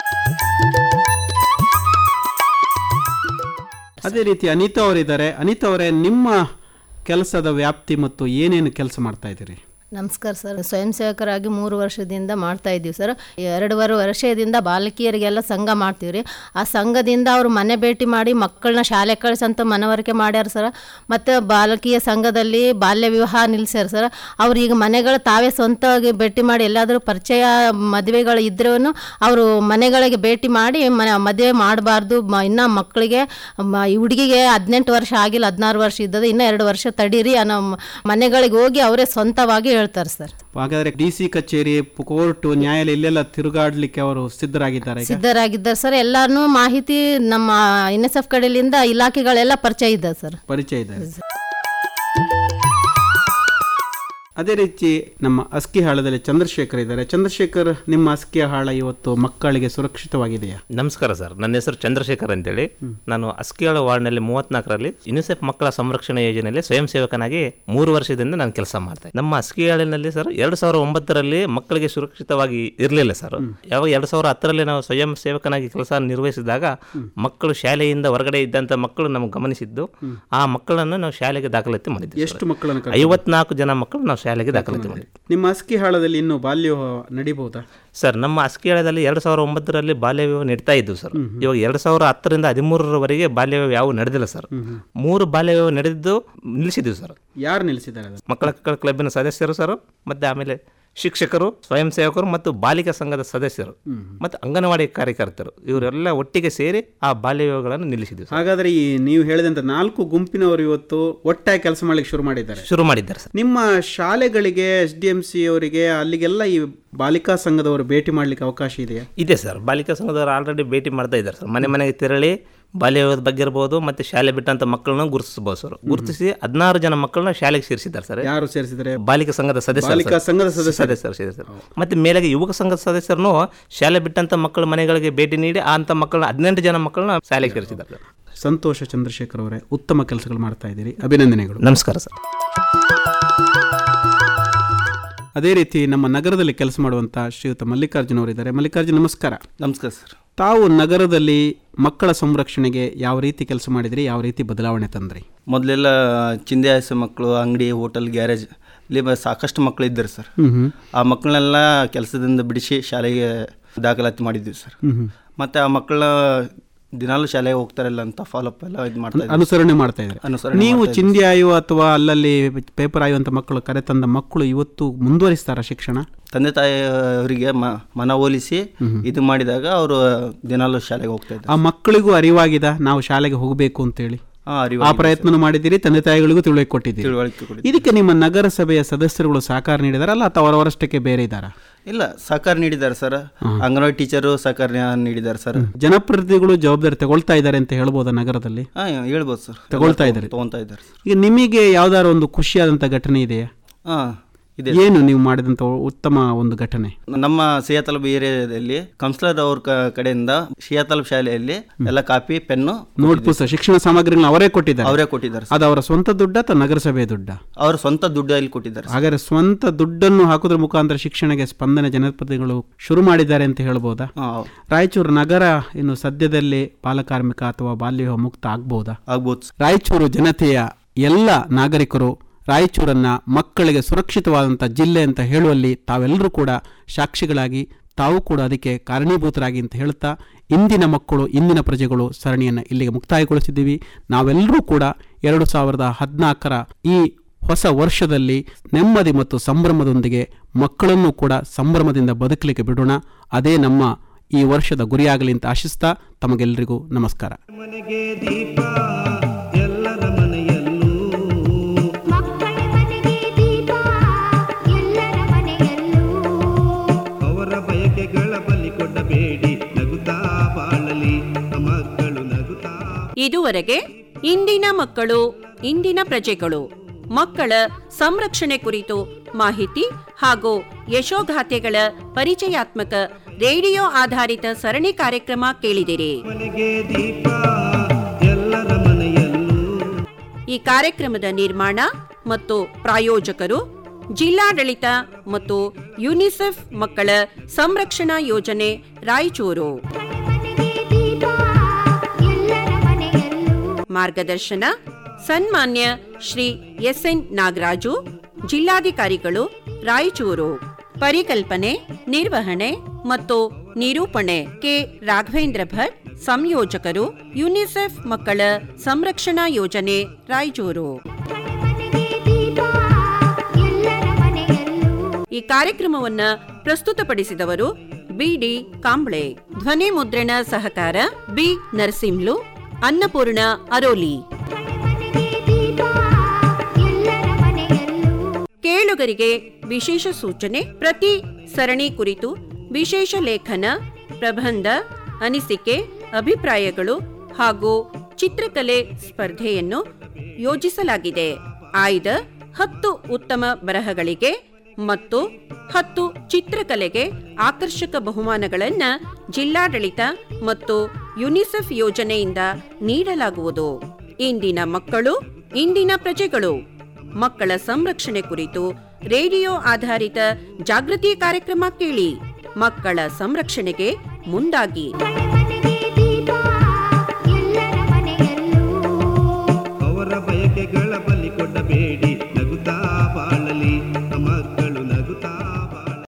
ಅದೇ ರೀತಿ ಅನಿತಾ ಅವರಿದ್ದಾರೆ ಅನಿತಾ ಅವರೇ ನಿಮ್ಮ ಕೆಲಸದ ವ್ಯಾಪ್ತಿ ಮತ್ತು ಏನೇನು ಕೆಲಸ ಮಾಡ್ತಾ ಇದ್ದೀರಿ ನಮಸ್ಕಾರ ಸರ್ ಸ್ವಯಂ ಸೇವಕರಾಗಿ ಮೂರು ವರ್ಷದಿಂದ ಮಾಡ್ತಾ ಇದ್ದೀವಿ ಸರ್ ಎರಡೂವರೆ ವರ್ಷದಿಂದ ಬಾಲಕಿಯರಿಗೆಲ್ಲ ಸಂಘ ಮಾಡ್ತೀವಿ ರೀ ಆ ಸಂಘದಿಂದ ಅವರು ಮನೆ ಭೇಟಿ ಮಾಡಿ ಮಕ್ಕಳನ್ನ ಶಾಲೆ ಕಳಿಸಂತ ಮನವರಿಕೆ ಮಾಡ್ಯಾರ ಸರ್ ಮತ್ತು ಬಾಲಕಿಯ ಸಂಘದಲ್ಲಿ ಬಾಲ್ಯ ವಿವಾಹ ನಿಲ್ಸ್ಯಾರ ಸರ್ ಅವ್ರು ಈಗ ಮನೆಗಳು ತಾವೇ ಸ್ವಂತವಾಗಿ ಭೇಟಿ ಮಾಡಿ ಎಲ್ಲಾದರೂ ಪರಿಚಯ ಮದುವೆಗಳು ಇದ್ರೂ ಅವರು ಮನೆಗಳಿಗೆ ಭೇಟಿ ಮಾಡಿ ಮನೆ ಮದುವೆ ಮಾಡಬಾರ್ದು ಮ ಇನ್ನೂ ಮಕ್ಕಳಿಗೆ ಮ ಈ ಹುಡುಗಿಗೆ ಹದಿನೆಂಟು ವರ್ಷ ಆಗಿಲ್ಲ ಹದಿನಾರು ವರ್ಷ ಇದ್ದದ ಇನ್ನೂ ಎರಡು ವರ್ಷ ತಡೀರಿ ಅನ್ನೋ ಮ- ಮನೆಗಳಿಗೆ ಹೋಗಿ ಅವರೇ ಸ್ವಂತವಾಗಿ ಹೇಳ್ತಾರೆ ಸರ್ ಹಾಗಾದ್ರೆ ಡಿ ಸಿ ಕಚೇರಿ ಕೋರ್ಟ್ ನ್ಯಾಯಾಲಯ ಇಲ್ಲೆಲ್ಲ ತಿರುಗಾಡ್ಲಿಕ್ಕೆ ಅವರು ಸಿದ್ಧರಾಗಿದ್ದಾರೆ ಈಗ ಸಿದ್ಧರಾಗಿದ್ದಾರೆ ಸರ್ ಎಲ್ಲಾನು ಮಾಹಿತಿ ನಮ್ಮ ಎನ್ ಎಸ್ ಎಫ್ ಕಡೆಯಿಂದ ಇಲಾಖೆಗಳೆಲ್ಲ ಪರಿಚಯ ಇದೆ ಸರ್ ಪರಿಚಯ ಇದೆ ಅದೇ ರೀತಿ ನಮ್ಮ ಅಸ್ಕಿ ಹಾಳದಲ್ಲಿ ಚಂದ್ರಶೇಖರ್ ಇದ್ದಾರೆ ಚಂದ್ರಶೇಖರ್ ನಿಮ್ಮ ಅಸ್ಕಿ ಹಾಳ ಇವತ್ತು ಮಕ್ಕಳಿಗೆ ಸುರಕ್ಷಿತವಾಗಿದೆಯಾ ನಮಸ್ಕಾರ ಸರ್ ನನ್ನ ಹೆಸರು ಚಂದ್ರಶೇಖರ್ ಅಂತೇಳಿ ನಾನು ಅಸ್ಕಿಯಾಳ ವಾರ್ಡ್ನಲ್ಲಿ ಮೂವತ್ನಾಲ್ಕರಲ್ಲಿ ಯುನಿಸೆಫ್ ಮಕ್ಕಳ ಸಂರಕ್ಷಣಾ ಯೋಜನೆಯಲ್ಲಿ ಸ್ವಯಂ ಸೇವಕನಾಗಿ ಮೂರು ವರ್ಷದಿಂದ ನಾನು ಕೆಲಸ ಮಾಡ್ತಾ ಇದ್ದೆ. ನಮ್ಮ ಅಸ್ಕಿಯಾಳಿನಲ್ಲಿ ಸರ್ ಎರಡು ಸಾವಿರದ ಒಂಬತ್ತರಲ್ಲಿ ಮಕ್ಕಳಿಗೆ ಸುರಕ್ಷಿತವಾಗಿ ಇರಲಿಲ್ಲ ಸರ್ ಯಾವಾಗ ಎರಡು ಸಾವಿರ ಹತ್ತರಲ್ಲಿ ನಾವು ಸ್ವಯಂ ಸೇವಕನಾಗಿ ಕೆಲಸ ನಿರ್ವಹಿಸಿದಾಗ ಮಕ್ಕಳು ಶಾಲೆಯಿಂದ ಹೊರಗಡೆ ಇದ್ದಂಥ ಮಕ್ಕಳು ನಮ್ಗೆ ಗಮನಿಸಿದ್ದು ಆ ಮಕ್ಕಳನ್ನು ನಾವು ಶಾಲೆಗೆ ದಾಖಲಾತಿ ಮಾಡಿದ್ವಿ ಎಷ್ಟು ಮಕ್ಕಳನ್ನು ಕರ್ಕೊಂಡು ಐವತ್ನಾಲ್ಕು ಜನ ಮಕ್ಕಳು ನಾವು ಶಾಲೆಗೆ ದಾಖಲಾತಿ ಮಾಡಿದ್ವಿ ನಿಮ್ಮ ಅಸ್ಕಿ ಹಾಳದಲ್ಲಿ ಇನ್ನು ಬಾಲ್ಯ ನಡಿಬಹುದಾ ಸರ್ ನಮ್ಮ ಅಸ್ಕಿಯಾಳದಲ್ಲಿ ಎರಡು ಸಾವಿರದ ಒಂಬತ್ತರಲ್ಲಿ ಬಾಲ್ಯ ವಿವಾಹ ನಡೀತಾ ಇದ್ವು ಸರ್ ಇವಾಗ ಎರಡು ಸಾವಿರ ಹತ್ತರಿಂದ ಹದಿಮೂರರವರೆಗೆ ಬಾಲ್ಯ ವಿವಾಹ ಯಾವ ನಡೆದಿಲ್ಲ ಸರ್ ಮೂರು ಬಾಲ್ಯ ವಿವಾಹ ನಡೆದಿದ್ದು ನಿಲ್ಲಿಸಿದ್ವಿ ಸರ್ ಯಾರು ನಿಲ್ಲಿಸಿದ್ದಾರೆ ಅದನ್ನು? ಮಕ್ಕಳ ಮಕ್ಕಳ ಕ್ಲಬ್ಬಿನ ಸದಸ್ಯರು ಸರ್ ಮತ್ತೆ ಆಮೇಲೆ ಶಿಕ್ಷಕರು ಸ್ವಯಂ ಸೇವಕರು ಮತ್ತು ಬಾಲಿಕಾ ಸಂಘದ ಸದಸ್ಯರು ಮತ್ತು ಅಂಗನವಾಡಿ ಕಾರ್ಯಕರ್ತರು ಇವರೆಲ್ಲ ಒಟ್ಟಿಗೆ ಸೇರಿ ಆ ಬಾಲ್ಯ ವಿವಾಹಗಳನ್ನು ನಿಲ್ಲಿಸಿದ್ವಿ ಸರ್ ಹಾಗಾದ್ರೆ ಈ ನೀವು ಹೇಳಿದಂತ ನಾಲ್ಕು ಗುಂಪಿನವರು ಇವತ್ತು ಒಟ್ಟಾಗಿ ಕೆಲಸ ಮಾಡ್ಲಿಕ್ಕೆ ಶುರು ಮಾಡಿದ್ದಾರೆ ಶುರು ಮಾಡಿದ್ದಾರೆ ಸರ್ ನಿಮ್ಮ ಶಾಲೆಗಳಿಗೆ ಎಸ್ ಡಿ ಎಂ ಸಿ ಅವರಿಗೆ ಅಲ್ಲಿಗೆಲ್ಲ ಈ ಬಾಲಿಕಾ ಸಂಘದವರು ಭೇಟಿ ಮಾಡ್ಲಿಕ್ಕೆ ಅವಕಾಶ ಇದೆಯಾ ಇದೆ ಸರ್ ಬಾಲಿಕಾ ಸಂಘದವರು ಆಲ್ರೆಡಿ ಭೇಟಿ ಮಾಡ್ತಾ ಇದ್ದಾರೆ ಸರ್ ಮನೆ ಮನೆಗೆ ತೆರಳಿ ಬಾಲ್ಯ ವಿವಾಹದ ಬಗ್ಗೆ ಇರ್ಬೋದು ಮತ್ತು ಶಾಲೆ ಬಿಟ್ಟಂತ ಮಕ್ಕಳನ್ನ ಗುರುತಿಸಬಹುದು ಸರ್ ಗುರುತಿಸಿ ಹದಿನಾರು ಜನ ಮಕ್ಕಳನ್ನ ಶಾಲೆಗೆ ಸೇರಿಸಿದ್ದಾರೆ ಸರ್ ಯಾರು ಸೇರಿಸಿದ್ದಾರೆ ಬಾಲಿಕಾ ಸಂಘದ ಸದಸ್ಯರು ಬಾಲಿಕಾ ಸರ್. ಸಂಘದ ಸದಸ್ಯರು. ಸದಸ್ಯರು ಸೇರಿದ್ದಾರೆ ಮತ್ತೆ ಮೇಲೆಗೆ ಯುವಕ ಸಂಘದ ಸದಸ್ಯರನ್ನು ಶಾಲೆ ಬಿಟ್ಟಂತ ಮಕ್ಕಳ ಮನೆಗಳಿಗೆ ಭೇಟಿ ನೀಡಿ ಅಂತ ಮಕ್ಕಳನ್ನ ಹದಿನೆಂಟು ಜನ ಮಕ್ಕಳನ್ನ ಶಾಲೆಗೆ ಸೇರಿಸಿದ್ದಾರೆ ಸರ್. ಸಂತೋಷ ಚಂದ್ರಶೇಖರ್ ಅವರೇ ಉತ್ತಮ ಕೆಲಸಗಳು ಮಾಡ್ತಾ ಇದ್ದೀರಿ ಅಭಿನಂದನೆಗಳು ನಮಸ್ಕಾರ ಸರ್ ಅದೇ ರೀತಿ ನಮ್ಮ ನಗರದಲ್ಲಿ ಕೆಲಸ ಮಾಡುವಂತ ಶ್ರೀಯುತ ಮಲ್ಲಿಕಾರ್ಜುನ್ ಅವರಿದ್ದಾರೆ ಮಲ್ಲಿಕಾರ್ಜುನ್ ನಮಸ್ಕಾರ ನಮಸ್ಕಾರ ಸರ್ ತಾವು ನಗರದಲ್ಲಿ ಮಕ್ಕಳ ಸಂರಕ್ಷಣೆಗೆ ಯಾವ ರೀತಿ ಕೆಲಸ ಮಾಡಿದ್ರಿ ಯಾವ ರೀತಿ ಬದಲಾವಣೆ ತಂದ್ರಿ ಮೊದಲೆಲ್ಲ ಚಿಂದೆ ಹಾಯಿಸೋ ಮಕ್ಕಳು ಅಂಗಡಿ ಹೋಟೆಲ್ ಗ್ಯಾರೇಜ್ ಇಲ್ಲಿ ಬ- ಸಾಕಷ್ಟು ಮಕ್ಕಳು ಇದ್ದಾರೆ ಸರ್ ಹ್ಮ್ ಹ್ಮ್. ಆ ಮಕ್ಕಳನ್ನೆಲ್ಲ ಕೆಲಸದಿಂದ ಬಿಡಿಸಿ ಶಾಲೆಗೆ ದಾಖಲಾತಿ ಮಾಡಿದ್ವಿ ಸರ್ ಹ್ಮ್ ಹ್ಮ್. ಮತ್ತು ಆ ಮಕ್ಕಳ ದಿನಾಲು ಶಾಲೆಗೆ ಹೋಗ್ತಾರಲ್ಲ ಅಂತ ಫಾಲೋಅಪ್ ಎಲ್ಲ ಇದು ಮಾಡ್ತಾ ಇದ್ದೀವಿ. ಅನುಸರಣೆ ಮಾಡ್ತಾ ಇದ್ದಾರೆ ಅನುಸರಣೆ ನೀವು ಮಾಡ್ತಾ ಇದ್ದೀವಿ. ಚಿಂದಿ ಆಯುವ ಅಥವಾ ಅಲ್ಲಲ್ಲಿ ಪೇಪರ್ ಆಯುವಂತ ಮಕ್ಕಳು ಕರೆತಂದ ಮಕ್ಕಳು ಇವತ್ತು ಮುಂದುವರಿಸ್ತಾರ ಶಿಕ್ಷಣ ತಂದೆ ತಾಯಿಯವರಿಗೆ ಮ ಮನವೊಲಿಸಿ ಇದು ಮಾಡಿದಾಗ ಅವರು ದಿನಾಲು ಶಾಲೆಗೆ ಹೋಗ್ತಾ ಇದ್ದಾರೆ ಆ ಮಕ್ಕಳಿಗೂ ಅರಿವಾಗಿದ ನಾವು ಶಾಲೆಗೆ ಹೋಗಬೇಕು ಅಂತೇಳಿ ಹಾ, ಆ ಅರಿವಾಗಿದೆ ಪ್ರಯತ್ನ ಮಾಡಿದ್ದೀರಿ ತಂದೆ ತಾಯಿಗಳಿಗೂ ತಿಳುವಳಿಕೆ ಕೊಟ್ಟಿದ್ದೀರಿ ತಿಳುವಳಿಕೆ ಕೊಟ್ಟಿದ್ದೀವಿ. ಇದಕ್ಕೆ ನಿಮ್ಮ ನಗರಸಭೆಯ ಸದಸ್ಯರುಗಳು ಸಹಕಾರ ನೀಡಿದಾರಲ್ಲ ಅಥವಾ ಅವರವರಷ್ಟಕ್ಕೆ ಬೇರೆ ಇದ್ದಾರಾ ಇಲ್ಲ ಸಹಕಾರ ನೀಡಿದ್ದಾರೆ ಸರ್ ಅಂಗನವಾಡಿ ಟೀಚರು ಸಹಕಾರ ನೀಡಿದ್ದಾರೆ ಸರ್ ಜನಪ್ರತಿನಿಧಿಗಳು ಜವಾಬ್ದಾರಿ ತಗೊಳ್ತಾ ಇದ್ದಾರೆ ಅಂತ ಹೇಳ್ಬೋದಾ ನಗರದಲ್ಲಿ ಹಾ ಹೇಳ್ಬೋದು ಸರ್ ತಗೊಳ್ತಾ ಇದ್ದಾರೆ ತಗೊಳ್ತಾ ಇದ್ದಾರೆ ಈಗ ನಿಮಗೆ ಯಾವ್ದಾದ್ರು ಒಂದು ಖುಷಿಯಾದಂಥ ಘಟನೆ ಇದೆಯಾ ಹಾ ಇದೆ ಏನು ನೀವು ಮಾಡಿದಂಥ ಉತ್ತಮ ಒಂದು ಘಟನೆ ನಮ್ಮ ಸಿಯಾತಲಬ್ ಏರಿಯಾದಲ್ಲಿ ಕೌನ್ಸಿಲರ್ ಅವ್ರ ಕ- ಕಡೆಯಿಂದ ಸಿಯಾತಲಬ್ ಶಾಲೆಯಲ್ಲಿ ಎಲ್ಲ ಕಾಪಿ ಪೆನ್ನು ನೋಟ್ ಪುಸ್ತಕ ಶಿಕ್ಷಣ ಸಾಮಗ್ರಿಗಳನ್ನ ಅವರೇ ಕೊಟ್ಟಿದ್ದಾರೆ ಅವರೇ ಕೊಟ್ಟಿದ್ದಾರೆ ಅದು ಅವರ ಸ್ವಂತ ದುಡ್ಡ ಅಥವಾ ನಗರಸಭೆ ದುಡ್ಡ ಅವ್ರ ಸ್ವಂತ ದುಡ್ಡಲ್ಲಿ ಕೊಟ್ಟಿದ್ದಾರೆ ಸರ್. ಹಾಗಾದ್ರೆ ಸ್ವಂತ ದುಡ್ಡನ್ನು ಹಾಕೋದ್ರ ಮುಖಾಂತರ ಶಿಕ್ಷಣಕ್ಕೆ ಸ್ಪಂದನೆ ಜನಪ್ರತಿನಿಧಿಗಳು ಶುರು ಮಾಡಿದ್ದಾರೆ ಅಂತ ಹೇಳ್ಬೋದಾ ಹಾ, ರಾಯಚೂರು ನಗರ ಇನ್ನು ಸದ್ಯದಲ್ಲಿ ಬಾಲಕಾರ್ಮಿಕ ಅಥವಾ ಬಾಲ್ಯ ವಿವಾಹ ಮುಕ್ತ ಆಗ್ಬೋದಾ ಆಗ್ಬೋದು ಸರ್. ರಾಯಚೂರು ಜನತೆಯ ಎಲ್ಲ ನಾಗರಿಕರು ರಾಯಚೂರನ್ನ ಮಕ್ಕಳಿಗೆ ಸುರಕ್ಷಿತವಾದಂಥ ಜಿಲ್ಲೆ ಅಂತ ಹೇಳುವಲ್ಲಿ ತಾವೆಲ್ಲರೂ ಕೂಡ ಸಾಕ್ಷಿಗಳಾಗಿ ತಾವು ಕೂಡ ಅದಕ್ಕೆ ಕಾರಣೀಭೂತರಾಗಿ ಅಂತ ಹೇಳ್ತಾ ಇಂದಿನ ಮಕ್ಕಳು ಇಂದಿನ ಪ್ರಜೆಗಳು ಸರಣಿಯನ್ನು ಇಲ್ಲಿಗೆ ಮುಕ್ತಾಯಗೊಳಿಸಿದ್ದೀವಿ ನಾವೆಲ್ಲರೂ ಕೂಡ ಎರಡು ಸಾವಿರದ ಹದಿನಾಲ್ಕರ ಈ ಹೊಸ ವರ್ಷದಲ್ಲಿ ನೆಮ್ಮದಿ ಮತ್ತು ಸಂಭ್ರಮದೊಂದಿಗೆ ಮಕ್ಕಳನ್ನು ಕೂಡ ಸಂಭ್ರಮದಿಂದ ಬದುಕಲಿಕ್ಕೆ ಬಿಡೋಣ ಅದೇ ನಮ್ಮ ಈ ವರ್ಷದ ಗುರಿಯಾಗಲಿ ಅಂತ ಆಶಿಸ್ತಾ ತಮಗೆಲ್ಲರಿಗೂ ನಮಸ್ಕಾರ ಮನೆಗೆ ದೀಪ ಎಲ್ಲರ ಮನೆಯಲ್ಲೂ ಮಕ್ಕಳ ಮನೆಗೆ ದೀಪ ಎಲ್ಲರ ಮನೆಯಲ್ಲೂ ಅವರ ಬಯಕೆಗಳ ಬಲಿ ಕೊಡಬೇಡಿ ನಗುತ್ತಾ ಬಾಳಲಿ ಮಕ್ಕಳು ನಗುತ್ತಾ ಇದುವರೆಗೆ ಇಂದಿನ ಮಕ್ಕಳು ಇಂದಿನ ಪ್ರಜೆಗಳು ಮಕ್ಕಳ ಸಂರಕ್ಷಣೆ ಕುರಿತು ಮಾಹಿತಿ ಹಾಗೂ ಯಶೋಗಾಥೆಗಳ ಪರಿಚಯಾತ್ಮಕ ರೇಡಿಯೋ ಆಧಾರಿತ ಸರಣಿ ಕಾರ್ಯಕ್ರಮ ಕೇಳಿದಿರಿ ಮನೆಗೆ ದೀಪ ಎಲ್ಲರ ಮನೆಯಲ್ಲೂ ಈ ಕಾರ್ಯಕ್ರಮದ ನಿರ್ಮಾಣ ಮತ್ತು ಪ್ರಾಯೋಜಕರು ಜಿಲ್ಲಾಡಳಿತ ಮತ್ತು ಯುನಿಸೆಫ್ ಮಕ್ಕಳ ಸಂರಕ್ಷಣಾ ಯೋಜನೆ ರಾಯಚೂರು ಎಲ್ಲರ ಮನೆಯಲ್ಲೂ ಮಾರ್ಗದರ್ಶನ ಸನ್ಮಾನ್ಯ ಶ್ರೀ ಎಸ್ ಎನ್ ನಾಗರಾಜು ಜಿಲ್ಲಾಧಿಕಾರಿಗಳು ರಾಯಚೂರು ಪರಿಕಲ್ಪನೆ ನಿರ್ವಹಣೆ ಮತ್ತು ನಿರೂಪಣೆ ಕೆ ರಾಘವೇಂದ್ರ ಭಟ್ ಸಂಯೋಜಕರು ಯುನಿಸೆಫ್ ಮಕ್ಕಳ ಸಂರಕ್ಷಣಾ ಯೋಜನೆ ರಾಯಚೂರು ಈ ಕಾರ್ಯಕ್ರಮವನ್ನ ಪ್ರಸ್ತುತಪಡಿಸಿದವರು ಬಿಡಿ ಕಾಂಬ್ಳೆ ಧ್ವನಿ ಮುದ್ರಣ ಸಹಕಾರ ಬಿ ನರಸಿಂಹ್ಲು ಅನ್ನಪೂರ್ಣ ಅರೋಲಿ ಕೇಳುಗರಿಗೆ ವಿಶೇಷ ಸೂಚನೆ ಪ್ರತಿ ಸರಣಿ ಕುರಿತು ವಿಶೇಷ ಲೇಖನ ಪ್ರಬಂಧ ಅನಿಸಿಕೆ ಅಭಿಪ್ರಾಯಗಳು ಹಾಗೂ ಚಿತ್ರಕಲೆ ಸ್ಪರ್ಧೆಯನ್ನು ಯೋಜಿಸಲಾಗಿದೆ ಆಯ್ದ ಹತ್ತು ಉತ್ತಮ ಬರಹಗಳಿಗೆ ಮತ್ತು ಹತ್ತು ಚಿತ್ರಕಲೆಗೆ ಆಕರ್ಷಕ ಬಹುಮಾನಗಳನ್ನ ಜಿಲ್ಲಾಡಳಿತ ಮತ್ತು ಯುನಿಸೆಫ್ ಯೋಜನೆಯಿಂದ ನೀಡಲಾಗುವುದು ಇಂದಿನ ಮಕ್ಕಳು ಇಂದಿನ ಪ್ರಜೆಗಳು ಮಕ್ಕಳ ಸಂರಕ್ಷಣೆ ಕುರಿತು ರೇಡಿಯೋ ಆಧಾರಿತ ಜಾಗೃತಿ ಕಾರ್ಯಕ್ರಮ ಕೇಳಿ ಮಕ್ಕಳ ಸಂರಕ್ಷಣೆಗೆ ಮುಂದಾಗಿ